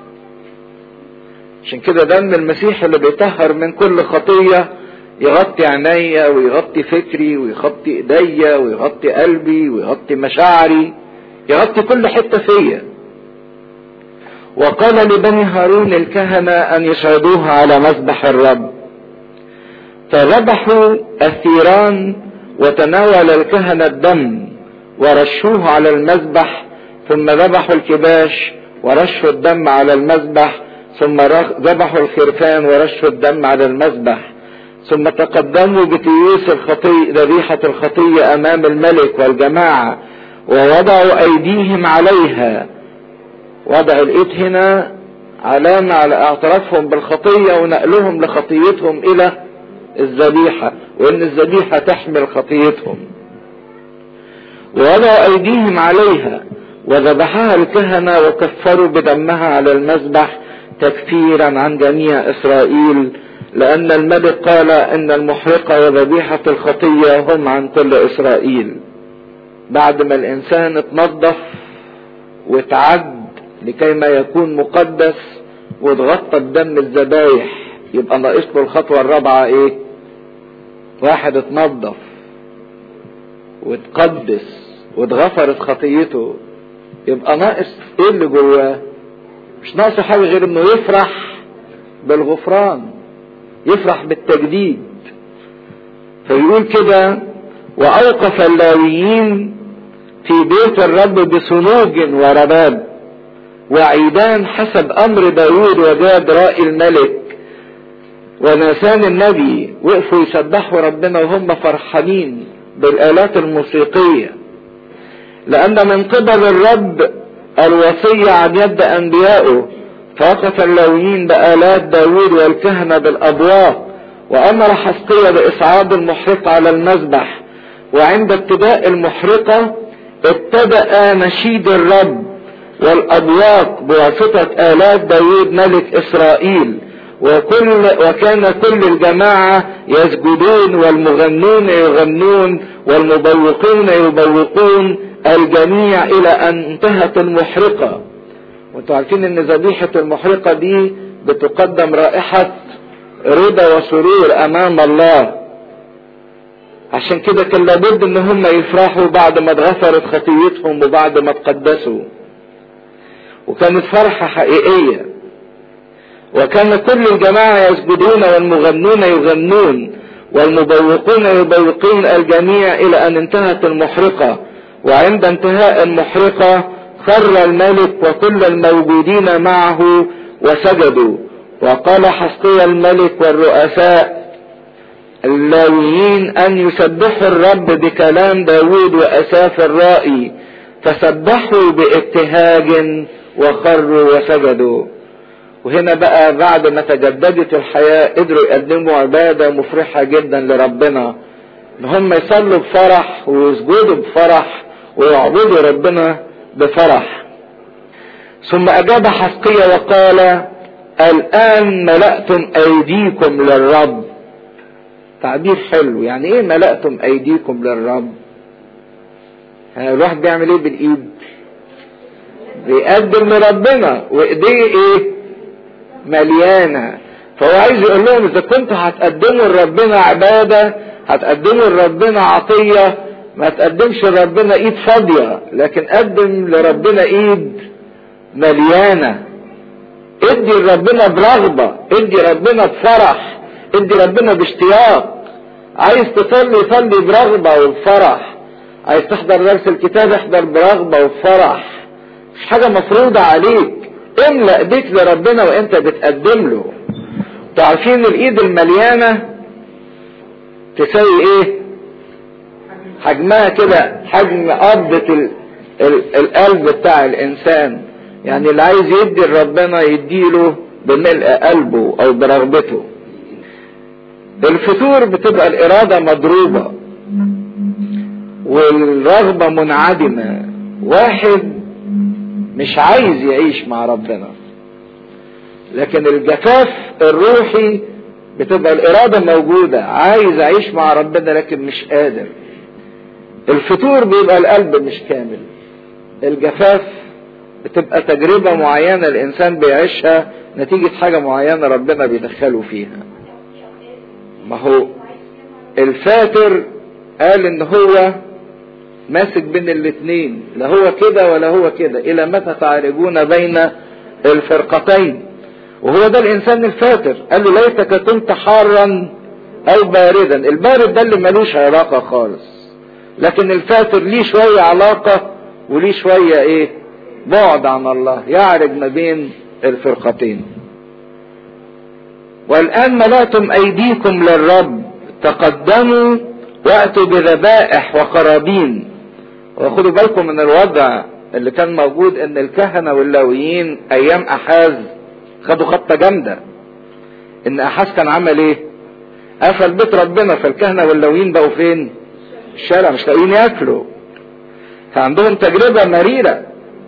عشان كده دم المسيح اللي بيطهر من كل خطية يغطي عينيا ويغطي فكري ويغطي ايديا ويغطي قلبي ويغطي مشاعري يغطي كل حتة فيا وقال لبني هارون الكهنة أن يشهدوها على مذبح الرب فذبحوا الثيران وتناول الكهنة الدم ورشوه على المذبح ثم ذبحوا الكباش ورشوا الدم على المذبح ثم ذبحوا الخرفان ورشوا الدم على المذبح ثم تقدموا بتيوس الخطية ذبيحة الخطية أمام الملك والجماعة ووضعوا أيديهم عليها وضع الإيد هنا علامة على اعترافهم بالخطية ونقلهم لخطيتهم إلى الذبيحة وإن الذبيحة تحمل خطيتهم ووضعوا أيديهم عليها وذبحها الكهنة وكفروا بدمها على المذبح تكفيرا عن جميع إسرائيل لأن الملك قال إن المحرقة وذبيحة الخطية هم عن كل إسرائيل بعد ما الإنسان اتنظف واتعد لكي ما يكون مقدس واتغطى بدم الذبايح يبقى ناقص له الخطوة الرابعة ايه؟ واحد اتنظف واتقدس واتغفرت خطيته يبقى ناقص ايه اللي جواه؟ مش ناقصه حاجة غير انه يفرح بالغفران يفرح بالتجديد فيقول كده واوقف اللاويين في بيت الرب بصنوج ورباب وعيدان حسب امر داود وجاد رائي الملك وناسان النبي وقفوا يسبحوا ربنا وهم فرحانين بالالات الموسيقية لان من قبل الرب الوصية عن يد انبيائه فوقف اللاويين بآلات داود والكهنة بالأبواق وأمر حسقية بإصعاد المحرقة على المذبح وعند ابتداء المحرقة ابتدأ نشيد الرب والأبواق بواسطة آلات داود ملك إسرائيل وكل وكان كل الجماعة يسجدون والمغنون يغنون والمبوقون يبوقون الجميع إلى أن انتهت المحرقة وانتوا عارفين ان ذبيحة المحرقة دي بتقدم رائحة رضا وسرور امام الله عشان كده كان لابد ان هم يفرحوا بعد ما اتغفرت خطيتهم وبعد ما تقدسوا وكانت فرحة حقيقية وكان كل الجماعة يسجدون والمغنون يغنون والمبوقون يبوقون الجميع الى ان انتهت المحرقة وعند انتهاء المحرقة خر الملك وكل الموجودين معه وسجدوا وقال حسقي الملك والرؤساء اللاويين ان يسبحوا الرب بكلام داود واساف الرائي فسبحوا بابتهاج وخروا وسجدوا وهنا بقى بعد ما تجددت الحياة قدروا يقدموا عبادة مفرحة جدا لربنا ان هم يصلوا بفرح ويسجدوا بفرح ويعبدوا ربنا بفرح ثم اجاب حسقية وقال الان ملأتم ايديكم للرب تعبير حلو يعني ايه ملأتم ايديكم للرب يعني الواحد بيعمل ايه بالايد بيقدم لربنا وايديه ايه مليانة فهو عايز يقول لهم اذا كنتوا هتقدموا لربنا عبادة هتقدموا لربنا عطية ما تقدمش لربنا ايد فاضية لكن قدم لربنا ايد مليانة ادي لربنا برغبة ادي ربنا بفرح ادي ربنا باشتياق عايز تصلي صلي برغبة وبفرح عايز تحضر درس الكتاب احضر برغبة وبفرح مش حاجة مفروضة عليك املأ ايديك لربنا وانت بتقدم له تعرفين الايد المليانة تساوي ايه حجمها كده حجم قبضة ال... ال... القلب بتاع الانسان يعني اللي عايز يدي لربنا يديله بملء قلبه او برغبته الفتور بتبقى الارادة مضروبة والرغبة منعدمة واحد مش عايز يعيش مع ربنا لكن الجفاف الروحي بتبقى الارادة موجودة عايز اعيش مع ربنا لكن مش قادر الفتور بيبقى القلب مش كامل الجفاف بتبقى تجربة معينة الانسان بيعيشها نتيجة حاجة معينة ربنا بيدخله فيها ما هو الفاتر قال ان هو ماسك بين الاتنين لا هو كده ولا هو كده الى متى تعرجون بين الفرقتين وهو ده الانسان الفاتر قال له ليتك كنت حارا او باردا البارد ده اللي ملوش علاقة خالص لكن الفاتر ليه شوية علاقة وليه شوية ايه بعد عن الله يعرج ما بين الفرقتين والان ملأتم ايديكم للرب تقدموا واتوا بذبائح وقرابين وخدوا بالكم من الوضع اللي كان موجود ان الكهنة واللاويين ايام احاز خدوا خطة جامدة ان احاز كان عمل ايه قفل بيت ربنا فالكهنة واللاويين بقوا فين الشارع مش لاقيين ياكلوا فعندهم تجربة مريرة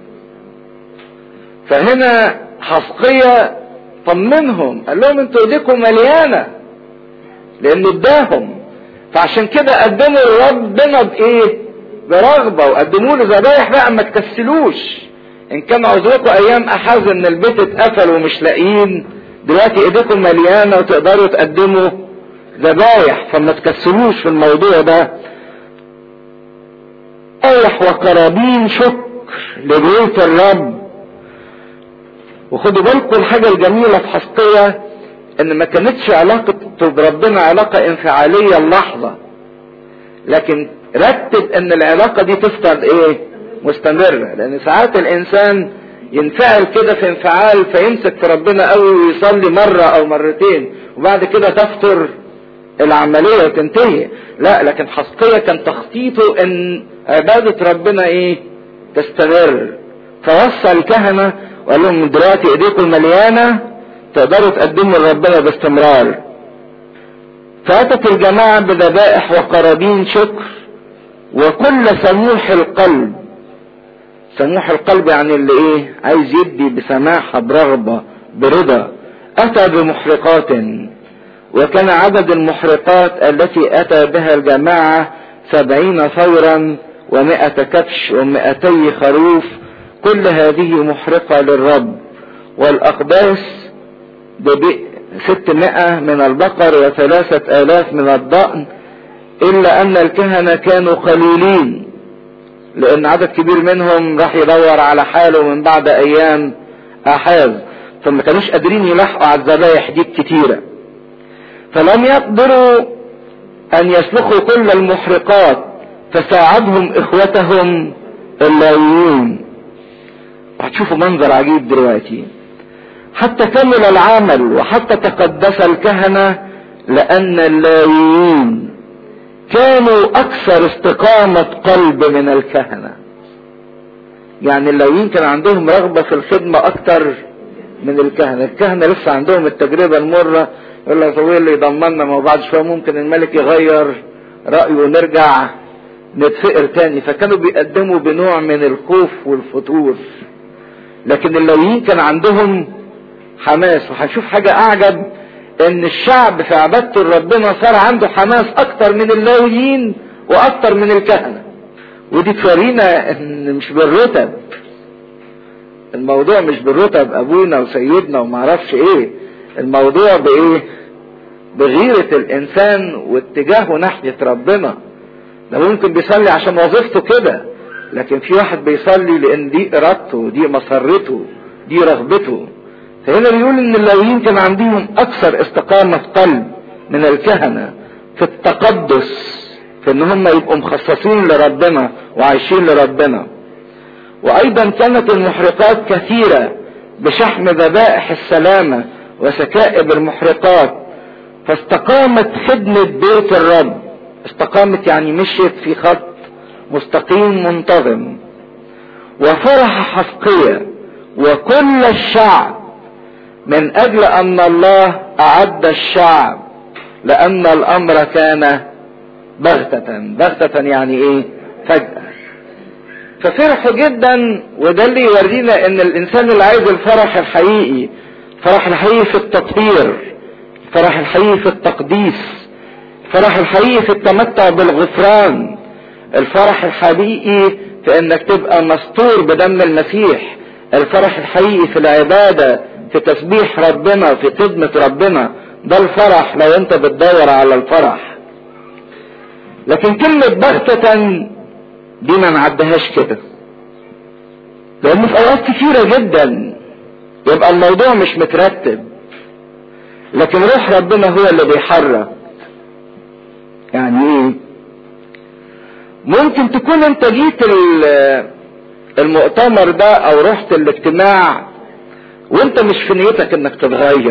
فهنا حسقية طمنهم قال لهم انتوا ايديكم مليانة لانه اداهم فعشان كده قدموا لربنا بايه برغبة وقدموا له ذبايح بقى ما تكسلوش ان كان عذركم ايام احاز ان البيت اتقفل ومش لاقيين دلوقتي ايديكم مليانة وتقدروا تقدموا ذبايح فما تكسلوش في الموضوع ده ذبايح وقرابين شكر لبيت الرب وخدوا بالكم الحاجة الجميلة في حسقية ان ما كانتش علاقة بربنا علاقة انفعالية اللحظة لكن رتب ان العلاقة دي تفضل ايه مستمرة لان ساعات الانسان ينفعل كده في انفعال فيمسك في ربنا قوي ويصلي مرة او مرتين وبعد كده تفتر العملية وتنتهي لا لكن حسقية كان تخطيطه ان عبادة ربنا ايه تستمر فوصى الكهنة وقال لهم دلوقتي ايديكم مليانة تقدروا تقدموا لربنا باستمرار فاتت الجماعة بذبائح وقرابين شكر وكل سموح القلب سموح القلب يعني اللي ايه عايز يدي بسماحة برغبة برضا اتى بمحرقات وكان عدد المحرقات التي اتى بها الجماعة سبعين ثورا ومائة كبش ومائتي خروف كل هذه محرقة للرب والأقداس ستمائة من البقر وثلاثة آلاف من الضأن إلا أن الكهنة كانوا قليلين لأن عدد كبير منهم راح يدور على حاله من بعد أيام أحاز فما كانوش قادرين يلحقوا على الذبايح دي الكتيرة فلم يقدروا أن يسلخوا كل المحرقات فساعدهم إخوتهم اللاويون هتشوفوا منظر عجيب دلوقتي حتى كمل العمل وحتى تقدس الكهنة لأن اللاويين كانوا أكثر استقامة قلب من الكهنة يعني اللاويين كان عندهم رغبة في الخدمة أكتر من الكهنة الكهنة لسه عندهم التجربة المرة يقول لك هو اللي يضمننا ما بعد شوية ممكن الملك يغير رأيه ونرجع نتفقر تاني فكانوا بيقدموا بنوع من الخوف والفتور لكن اللاويين كان عندهم حماس وهنشوف حاجة أعجب إن الشعب في عبادته لربنا صار عنده حماس أكتر من اللاويين وأكتر من الكهنة ودي تورينا إن مش بالرتب الموضوع مش بالرتب أبونا وسيدنا ومعرفش إيه الموضوع بإيه بغيرة الإنسان واتجاهه ناحية ربنا ده ممكن بيصلي عشان وظيفته كده لكن في واحد بيصلي لان دي ارادته دي مسرته دي رغبته فهنا بيقول ان اللاويين كان عندهم اكثر استقامة قلب من الكهنة في التقدس في ان هم يبقوا مخصصين لربنا وعايشين لربنا وايضا كانت المحرقات كثيرة بشحم ذبائح السلامة وسكائب المحرقات فاستقامت خدمة بيت الرب استقامت يعني مشيت في خط مستقيم منتظم وفرح حسقية وكل الشعب من اجل ان الله اعد الشعب لان الامر كان بغتة بغتة يعني ايه فجأة ففرحوا جدا وده اللي يورينا ان الانسان اللي عايز الفرح الحقيقي الفرح الحقيقي في التطهير الفرح الحقيقي في التقديس الفرح الحقيقي في التمتع بالغفران الفرح الحقيقي في انك تبقى مستور بدم المسيح الفرح الحقيقي في العبادة في تسبيح ربنا في خدمة ربنا ده الفرح لو انت بتدور على الفرح لكن كلمة بغتة دي ما نعدهاش كده لان في اوقات كثيرة جدا يبقى الموضوع مش مترتب لكن روح ربنا هو اللي بيحرك يعني ايه ممكن تكون انت جيت المؤتمر ده او رحت الاجتماع وانت مش في نيتك انك تتغير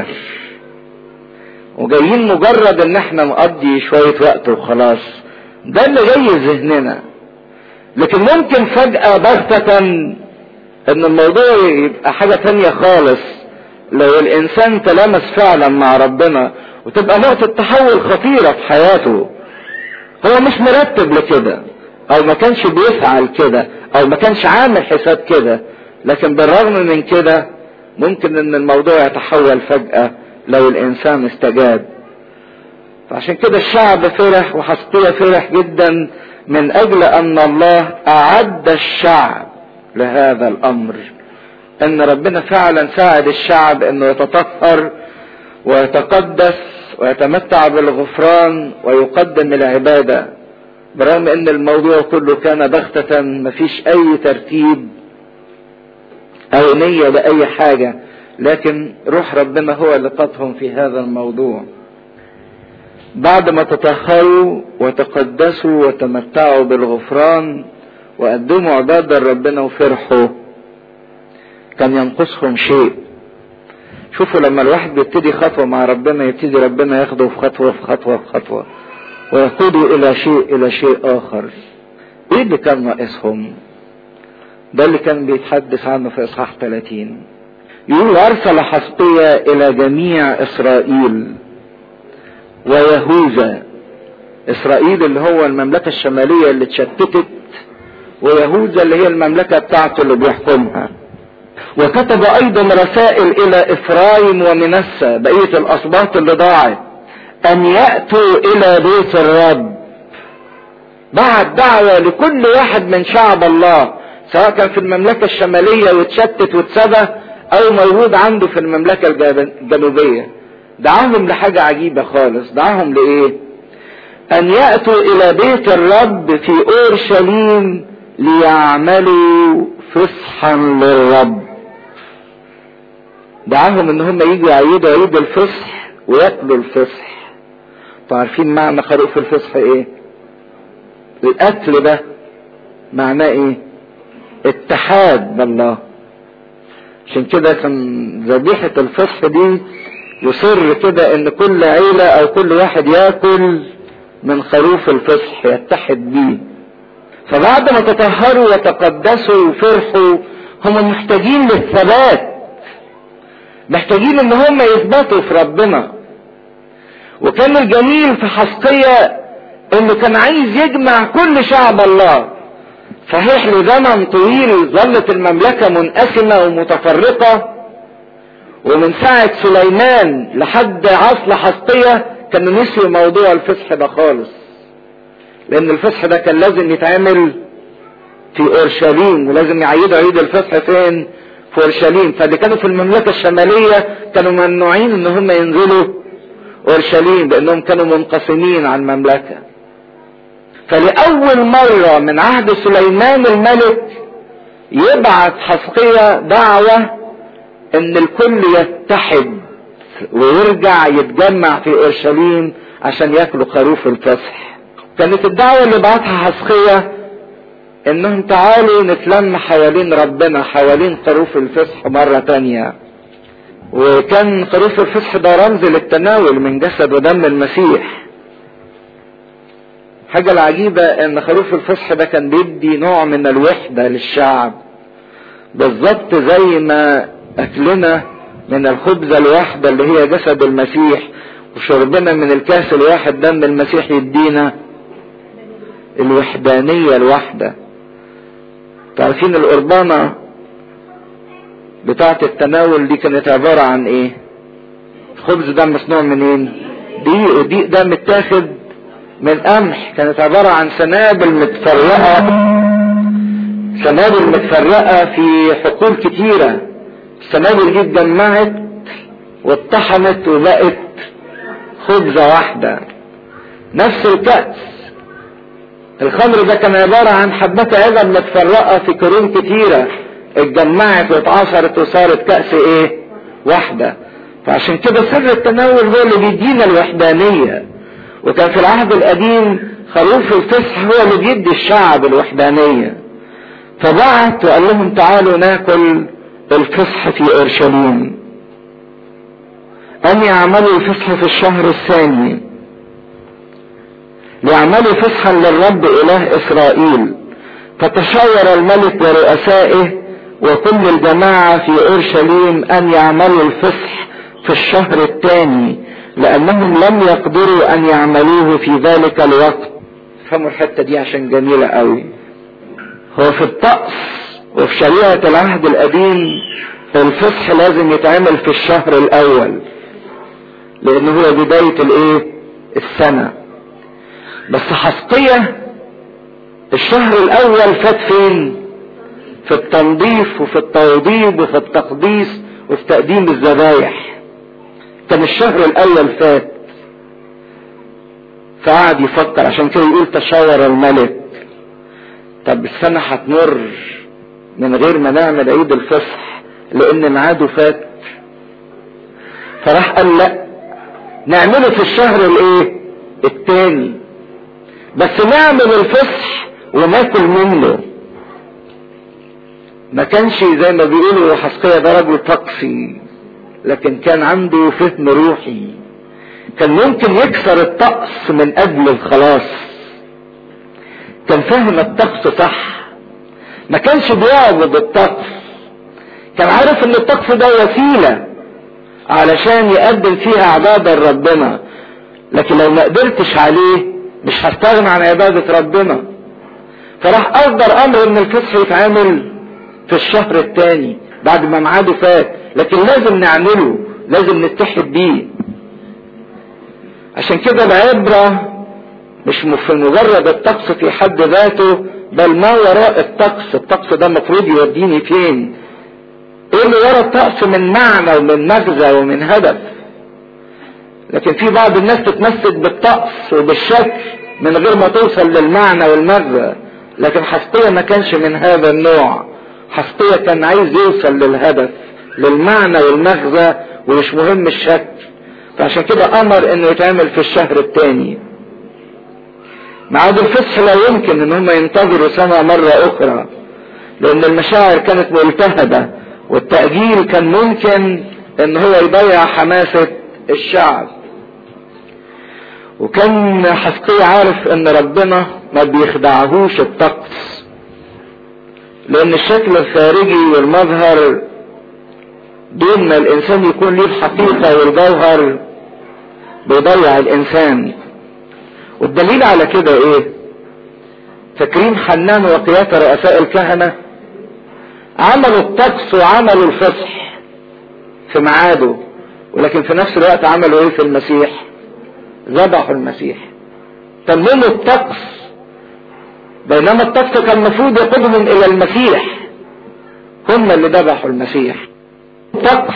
وجايين مجرد ان احنا نقضي شوية وقت وخلاص ده اللي جاي ذهننا لكن ممكن فجأة بغتة ان الموضوع يبقى حاجة تانية خالص لو الانسان تلامس فعلا مع ربنا وتبقى نقطة تحول خطيرة في حياته هو مش مرتب لكده او ما كانش بيسعى لكده او ما كانش عامل حساب كده لكن بالرغم من كده ممكن ان الموضوع يتحول فجأة لو الانسان استجاب فعشان كده الشعب فرح وحسقية فرح جدا من اجل ان الله اعد الشعب لهذا الامر ان ربنا فعلا ساعد الشعب انه يتطهر ويتقدس ويتمتع بالغفران ويقدم العبادة برغم ان الموضوع كله كان بغتة مفيش اي ترتيب او نية باي حاجة لكن روح ربنا هو اللي قادهم في هذا الموضوع بعد ما تطهروا وتقدسوا وتمتعوا بالغفران وقدموا عبادة لربنا وفرحوا كان ينقصهم شيء شوفوا لما الواحد بيبتدي خطوة مع ربنا يبتدي ربنا ياخده في خطوة في خطوة في خطوة ويقوده إلى شيء إلى شيء آخر إيه اللي كان ناقصهم؟ ده اللي كان بيتحدث عنه في إصحاح 30 يقول أرسل حسقية إلى جميع إسرائيل ويهوذا إسرائيل اللي هو المملكة الشمالية اللي اتشتتت ويهوذا اللي هي المملكة بتاعته اللي بيحكمها وكتب ايضا رسائل الى افرايم ومنسى بقية الاسباط اللي ضاعت ان يأتوا الى بيت الرب بعت دعوة لكل واحد من شعب الله سواء كان في المملكة الشمالية واتشتت واتسبى او موجود عنده في المملكة الجنوبية دعاهم لحاجة عجيبة خالص دعاهم لايه ان يأتوا الى بيت الرب في اورشليم ليعملوا فصحا للرب دعاهم ان هم يجوا يعيدوا عيد الفصح وياكلوا الفصح عارفين معنى خروف الفصح ايه الاكل ده معناه ايه اتحاد بالله عشان كده كان ذبيحة الفصح دي يصر كده ان كل عيلة او كل واحد ياكل من خروف الفصح يتحد بيه فبعد ما تطهروا وتقدسوا وفرحوا هم محتاجين للثبات محتاجين ان هم يثبتوا في ربنا وكان الجميل في حسقية انه كان عايز يجمع كل شعب الله صحيح لزمن طويل ظلت المملكة منقسمة ومتفرقة ومن ساعة سليمان لحد عصر حسقية كانوا نسيوا موضوع الفصح ده خالص لان الفصح ده كان لازم يتعمل في اورشليم ولازم يعيدوا عيد الفصح فين في اورشليم فاللي كانوا في المملكه الشماليه كانوا ممنوعين ان هم ينزلوا اورشليم لانهم كانوا منقسمين عن المملكه فلاول مره من عهد سليمان الملك يبعث حسقية دعوة ان الكل يتحد ويرجع يتجمع في اورشليم عشان ياكلوا خروف الفصح كانت الدعوة اللي بعتها حسقية انهم تعالوا نتلم حوالين ربنا حوالين خروف الفصح مرة تانية وكان خروف الفصح ده رمز للتناول من جسد ودم المسيح حاجة العجيبة ان خروف الفصح ده كان بيدي نوع من الوحدة للشعب بالظبط زي ما اكلنا من الخبزة الواحدة اللي هي جسد المسيح وشربنا من الكاس الواحد دم المسيح يدينا الوحدانية الواحدة تعرفين القربانة بتاعة التناول دي كانت عبارة عن ايه الخبز ده مصنوع منين دقيق ودقيق ده متاخد من قمح كانت عبارة عن سنابل متفرقة سنابل متفرقة في حقول كتيرة السنابل دي اتجمعت واتطحنت وبقت خبزة واحدة نفس الكأس الخمر ده كان عبارة عن حبات عظم متفرقة في كروم كتيرة اتجمعت واتعصرت وصارت كأس ايه واحدة فعشان كده سر التناول هو اللي بيدينا الوحدانية وكان في العهد القديم خروف الفصح هو اللي بيدي الشعب الوحدانية فبعت وقال لهم تعالوا ناكل الفصح في اورشليم ان يعملوا الفصح في الشهر الثاني ليعملوا فصحا للرب اله اسرائيل فتشاور الملك ورؤسائه وكل الجماعة في اورشليم ان يعملوا الفصح في الشهر الثاني لانهم لم يقدروا ان يعملوه في ذلك الوقت فهموا الحتة دي عشان جميلة قوي هو في الطقس وفي شريعة العهد القديم الفصح لازم يتعمل في الشهر الاول لان هو بداية الايه السنة بس حسقية الشهر الاول فات فين في التنظيف وفي التوضيب وفي التقديس وفي تقديم الذبايح كان الشهر الاول فات فقعد يفكر عشان كده يقول تشاور الملك طب السنة هتمر من غير ما نعمل عيد الفصح لان ميعاده فات فراح قال لا نعمله في الشهر الايه التاني بس نعمل الفصح وناكل منه ما كانش زي ما بيقولوا حسقية ده رجل طقسي لكن كان عنده فهم روحي كان ممكن يكسر الطقس من اجل الخلاص كان فاهم الطقس صح ما كانش بيعبد الطقس كان عارف ان الطقس ده وسيلة علشان يقدم فيها عبادة لربنا لكن لو ما قدرتش عليه مش هستغنى عن عبادة ربنا فراح اصدر امر ان الفصح يتعمل في الشهر الثاني بعد ما ميعاده فات لكن لازم نعمله لازم نتحد بيه عشان كده العبرة مش في مجرد الطقس في حد ذاته بل ما وراء الطقس الطقس ده المفروض يوديني فين ايه اللي ورا الطقس من معنى ومن مغزى ومن هدف لكن في بعض الناس تتمسك بالطقس وبالشكل من غير ما توصل للمعنى والمغزى لكن حسقية ما كانش من هذا النوع حسقية كان عايز يوصل للهدف للمعنى والمغزى ومش مهم الشكل فعشان كده امر انه يتعمل في الشهر الثاني ميعاد الفصح لا يمكن ان هم ينتظروا سنة مرة اخرى لان المشاعر كانت ملتهبة والتأجيل كان ممكن ان هو يضيع حماسة الشعب وكان حسقية عارف ان ربنا ما بيخدعهوش الطقس لان الشكل الخارجي والمظهر دون ما الانسان يكون ليه الحقيقة والجوهر بيضيع الانسان والدليل على كده ايه فاكرين حنان وقيادة رؤساء الكهنة عملوا الطقس وعملوا الفصح في ميعاده ولكن في نفس الوقت عملوا ايه في المسيح ذبحوا المسيح تمموا الطقس بينما الطقس كان المفروض يقودهم الى المسيح هم اللي ذبحوا المسيح الطقس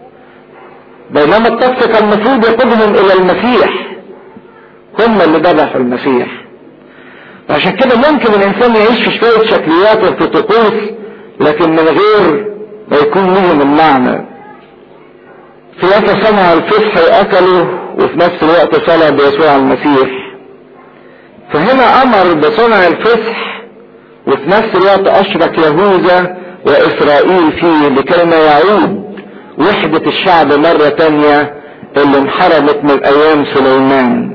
بينما الطقس كان المفروض يقودهم الى المسيح هم اللي ذبحوا المسيح عشان كده ممكن الانسان يعيش في شوية شكليات وفي طقوس لكن من غير ما يكون لهم المعنى ثلاثة صنع الفصح واكلوا وفي نفس الوقت صلى بيسوع المسيح فهنا امر بصنع الفصح وفي نفس الوقت اشرك يهوذا واسرائيل فيه لكي ما يعود وحدة الشعب مرة تانية اللي انحرمت من ايام سليمان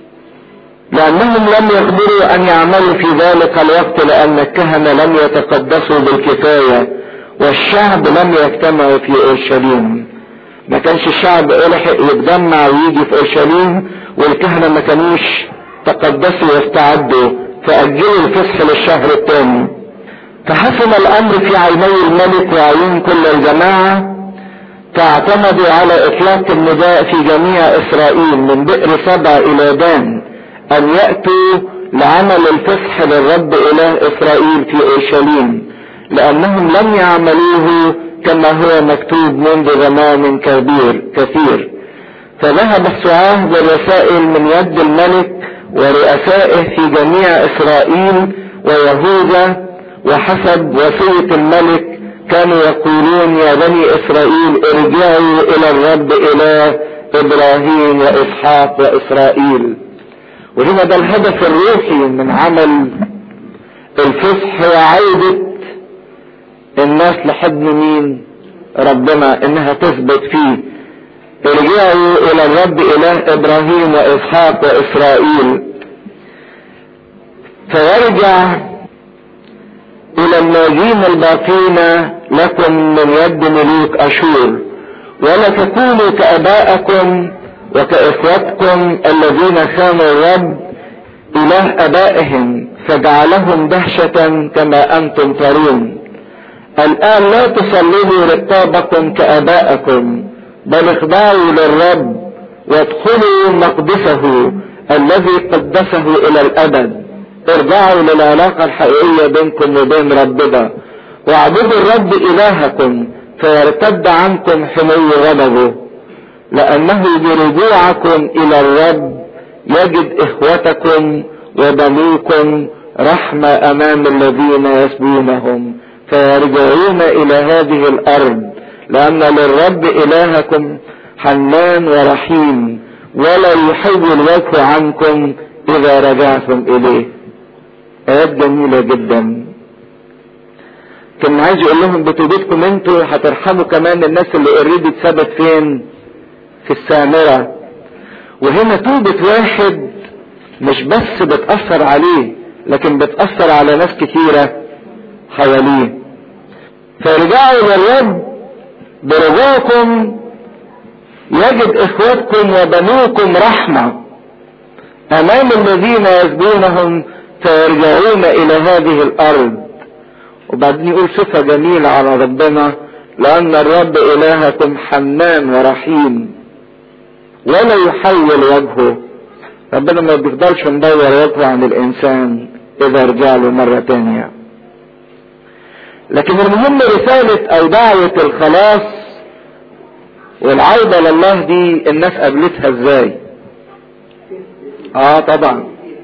لانهم لم يقدروا ان يعملوا في ذلك الوقت لان الكهنة لم يتقدسوا بالكفاية والشعب لم يجتمعوا في اورشليم ما كانش الشعب لحق يتجمع ويجي في اورشليم والكهنة ما كانوش تقدسوا واستعدوا فاجلوا الفصح للشهر الثاني فحسن الامر في عيني الملك وعيون كل الجماعة فاعتمدوا على اطلاق النداء في جميع اسرائيل من بئر سبع الى دان ان يأتوا لعمل الفصح للرب اله اسرائيل في اورشليم لانهم لم يعملوه كما هو مكتوب منذ زمان كبير كثير فذهب السعاه بالرسائل من يد الملك ورؤسائه في جميع اسرائيل ويهوذا وحسب وصية الملك كانوا يقولون يا بني اسرائيل ارجعوا الى الرب اله ابراهيم واسحاق واسرائيل وهنا ده الهدف الروحي من عمل الفصح هو عودة الناس لحضن مين ربنا انها تثبت فيه ارجعوا الى الرب اله ابراهيم واسحاق واسرائيل فيرجع الى الناجين الباقين لكم من يد ملوك اشور ولا تكونوا كابائكم وكاخوتكم الذين خانوا الرب اله ابائهم فجعلهم دهشة كما انتم ترون الان لا تصلبوا رقابكم كابائكم بل اخضعوا للرب وادخلوا مقدسه الذي قدسه الى الابد ارجعوا للعلاقة الحقيقية بينكم وبين ربنا واعبدوا الرب الهكم فيرتد عنكم حمي غضبه لانه برجوعكم الى الرب يجد اخوتكم وبنوكم رحمة امام الذين يسبونهم فيرجعون الى هذه الارض لان للرب الهكم حنان ورحيم ولا يحول وجهه عنكم اذا رجعتم اليه ايات جميلة جدا كان عايز يقول لهم بتوبتكم انتوا هترحموا كمان الناس اللي اوريدي اتثبت فين في السامرة وهنا توبة واحد مش بس بتأثر عليه لكن بتأثر على ناس كتيرة حواليه فارجعوا للرب برجوعكم يجد اخواتكم وبنوكم رحمة امام الذين يسبونهم فيرجعون الى هذه الارض وبعدين يقول صفة جميلة على ربنا لان الرب الهكم حنان ورحيم ولا يحول وجهه ربنا ما بيفضلش مدور وجهه عن الانسان اذا رجع له مرة تانية لكن المهم رسالة او دعوة الخلاص والعودة لله دي الناس قابلتها ازاي اه طبعا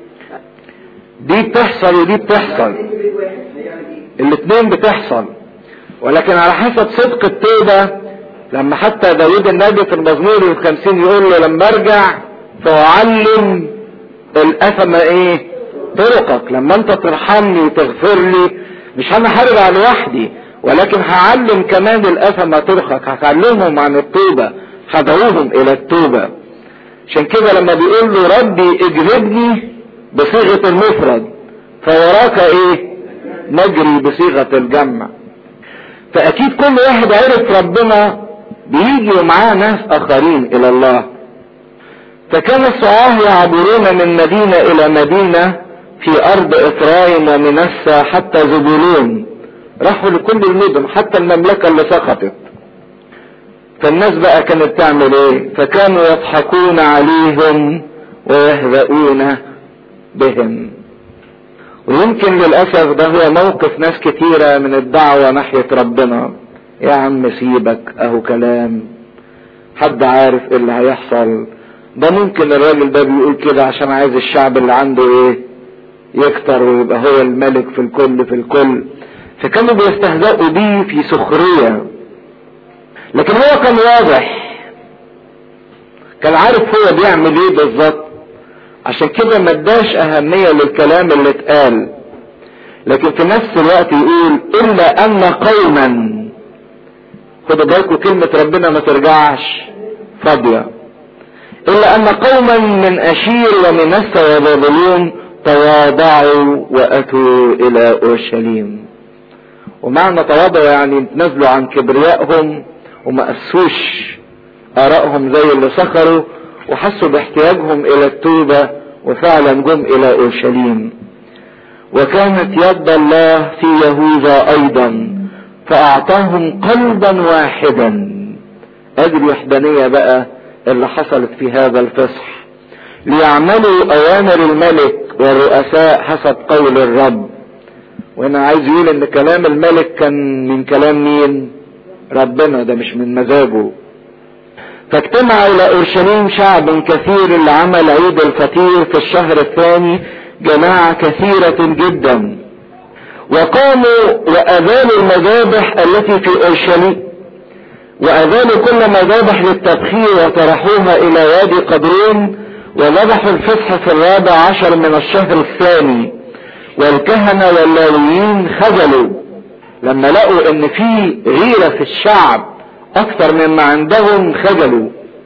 دي بتحصل ودي بتحصل الاثنين بتحصل ولكن على حسب صدق التوبة لما حتى داود النبي في المزمور الخمسين يقول له لما ارجع فاعلم الاثم ايه طرقك لما انت ترحمني وتغفر لي مش انا هرجع لوحدي ولكن هعلم كمان الاثم طرقك هتعلمهم عن التوبة هدعوهم الى التوبة عشان كده لما بيقول له ربي اجلبني بصيغة المفرد فوراك ايه نجري بصيغة الجمع فاكيد كل واحد عرف ربنا بيجي ومعاه ناس اخرين الى الله فكان الصعاه يعبرون من مدينة الى مدينة في ارض افرايم ومنسى حتى زبولون راحوا لكل المدن حتى المملكة اللي سقطت فالناس بقى كانت تعمل ايه فكانوا يضحكون عليهم ويهزؤون بهم ويمكن للأسف ده هو موقف ناس كتيرة من الدعوة ناحية ربنا يا عم سيبك اهو كلام حد عارف ايه اللي هيحصل ده ممكن الراجل ده بيقول كده عشان عايز الشعب اللي عنده ايه يكتر ويبقى هو الملك في الكل في الكل فكانوا بيستهزئوا بيه في سخرية لكن هو كان واضح كان عارف هو بيعمل ايه بالظبط عشان كده ما اداش اهمية للكلام اللي اتقال لكن في نفس الوقت يقول الا ان قوما خدوا بالكم كلمة ربنا ما ترجعش فاضية الا ان قوما من اشير ومنسى وبابلون تواضعوا واتوا الى اورشليم ومعنى تواضع يعني تنزلوا عن كبريائهم وما قسوش ارائهم زي اللي سخروا وحسوا باحتياجهم الى التوبة وفعلا جم الى اورشليم وكانت يد الله في يهوذا ايضا فاعطاهم قلبا واحدا ادي الوحدانية بقى اللي حصلت في هذا الفصح ليعملوا اوامر الملك والرؤساء حسب قول الرب وانا عايز يقول ان كلام الملك كان من كلام مين ربنا ده مش من مزاجه فاجتمع الى اورشليم شعب كثير لعمل عيد الفطير في الشهر الثاني جماعة كثيرة جدا وقاموا وأذالوا المذابح التي في أورشليم وأذالوا كل مذابح للتبخير وطرحوها إلى وادي قدرون وذبحوا الفصح في الرابع عشر من الشهر الثاني والكهنة واللاويين خجلوا لما لقوا ان في غيرة في الشعب اكثر مما عندهم خجلوا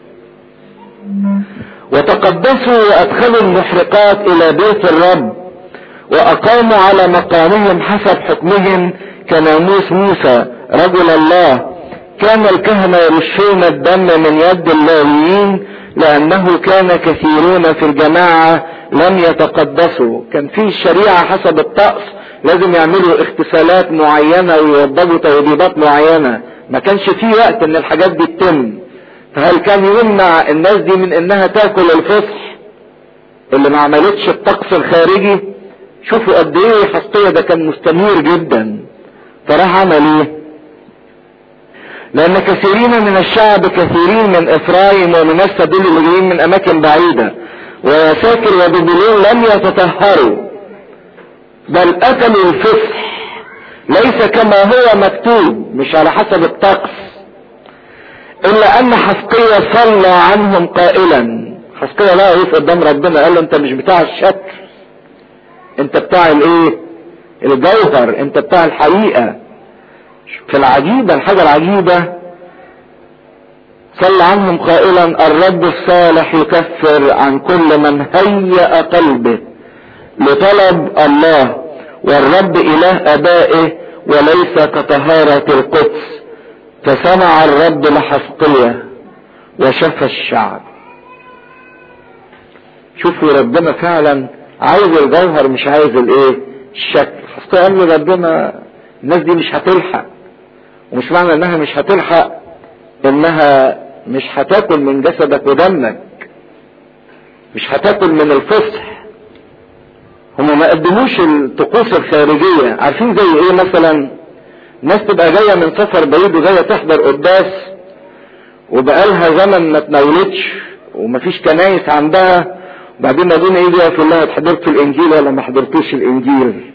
وتقدسوا وادخلوا المحرقات الى بيت الرب واقاموا على مقامهم حسب حكمهم كناموس موسى رجل الله كان الكهنة يرشون الدم من يد اللاويين لانه كان كثيرون في الجماعة لم يتقدسوا كان في الشريعة حسب الطقس لازم يعملوا اغتسالات معينة ويوضبوا توضيبات معينة ما كانش في وقت ان الحاجات دي تتم فهل كان يمنع الناس دي من انها تاكل الفصح اللي ما عملتش الطقس الخارجي شوفوا قد ايه حسطية ده كان مستمر جدا فراح عمل ايه لان كثيرين من الشعب كثيرين من افرايم ومن السبيل اللي جايين من اماكن بعيدة ويساكر وببلون لم يتطهروا بل اكلوا الفصح ليس كما هو مكتوب مش على حسب الطقس الا ان حسقية صلى عنهم قائلا حسقية لا يقف قدام ربنا قال له انت مش بتاع الشكل انت بتاع الايه الجوهر انت بتاع الحقيقة في العجيبة الحاجة العجيبة صلى عنهم قائلا الرب الصالح يكفر عن كل من هيأ قلبه لطلب الله والرب اله ابائه وليس كطهارة القدس فسمع الرب لحسقية وشفى الشعب شوفوا ربنا فعلا عايز الجوهر مش عايز الايه الشكل حسقية قال له ربنا الناس دي مش هتلحق ومش معنى انها مش هتلحق انها مش هتاكل من جسدك ودمك مش هتاكل من الفصح هم ما قدموش الطقوس الخارجية عارفين زي ايه مثلا ناس تبقى جاية من سفر بعيد وجاية تحضر قداس وبقالها زمن ما تناولتش ومفيش كنايس عندها وبعدين ابونا يجي يقول لها حضرت الانجيل ولا ما حضرتوش الانجيل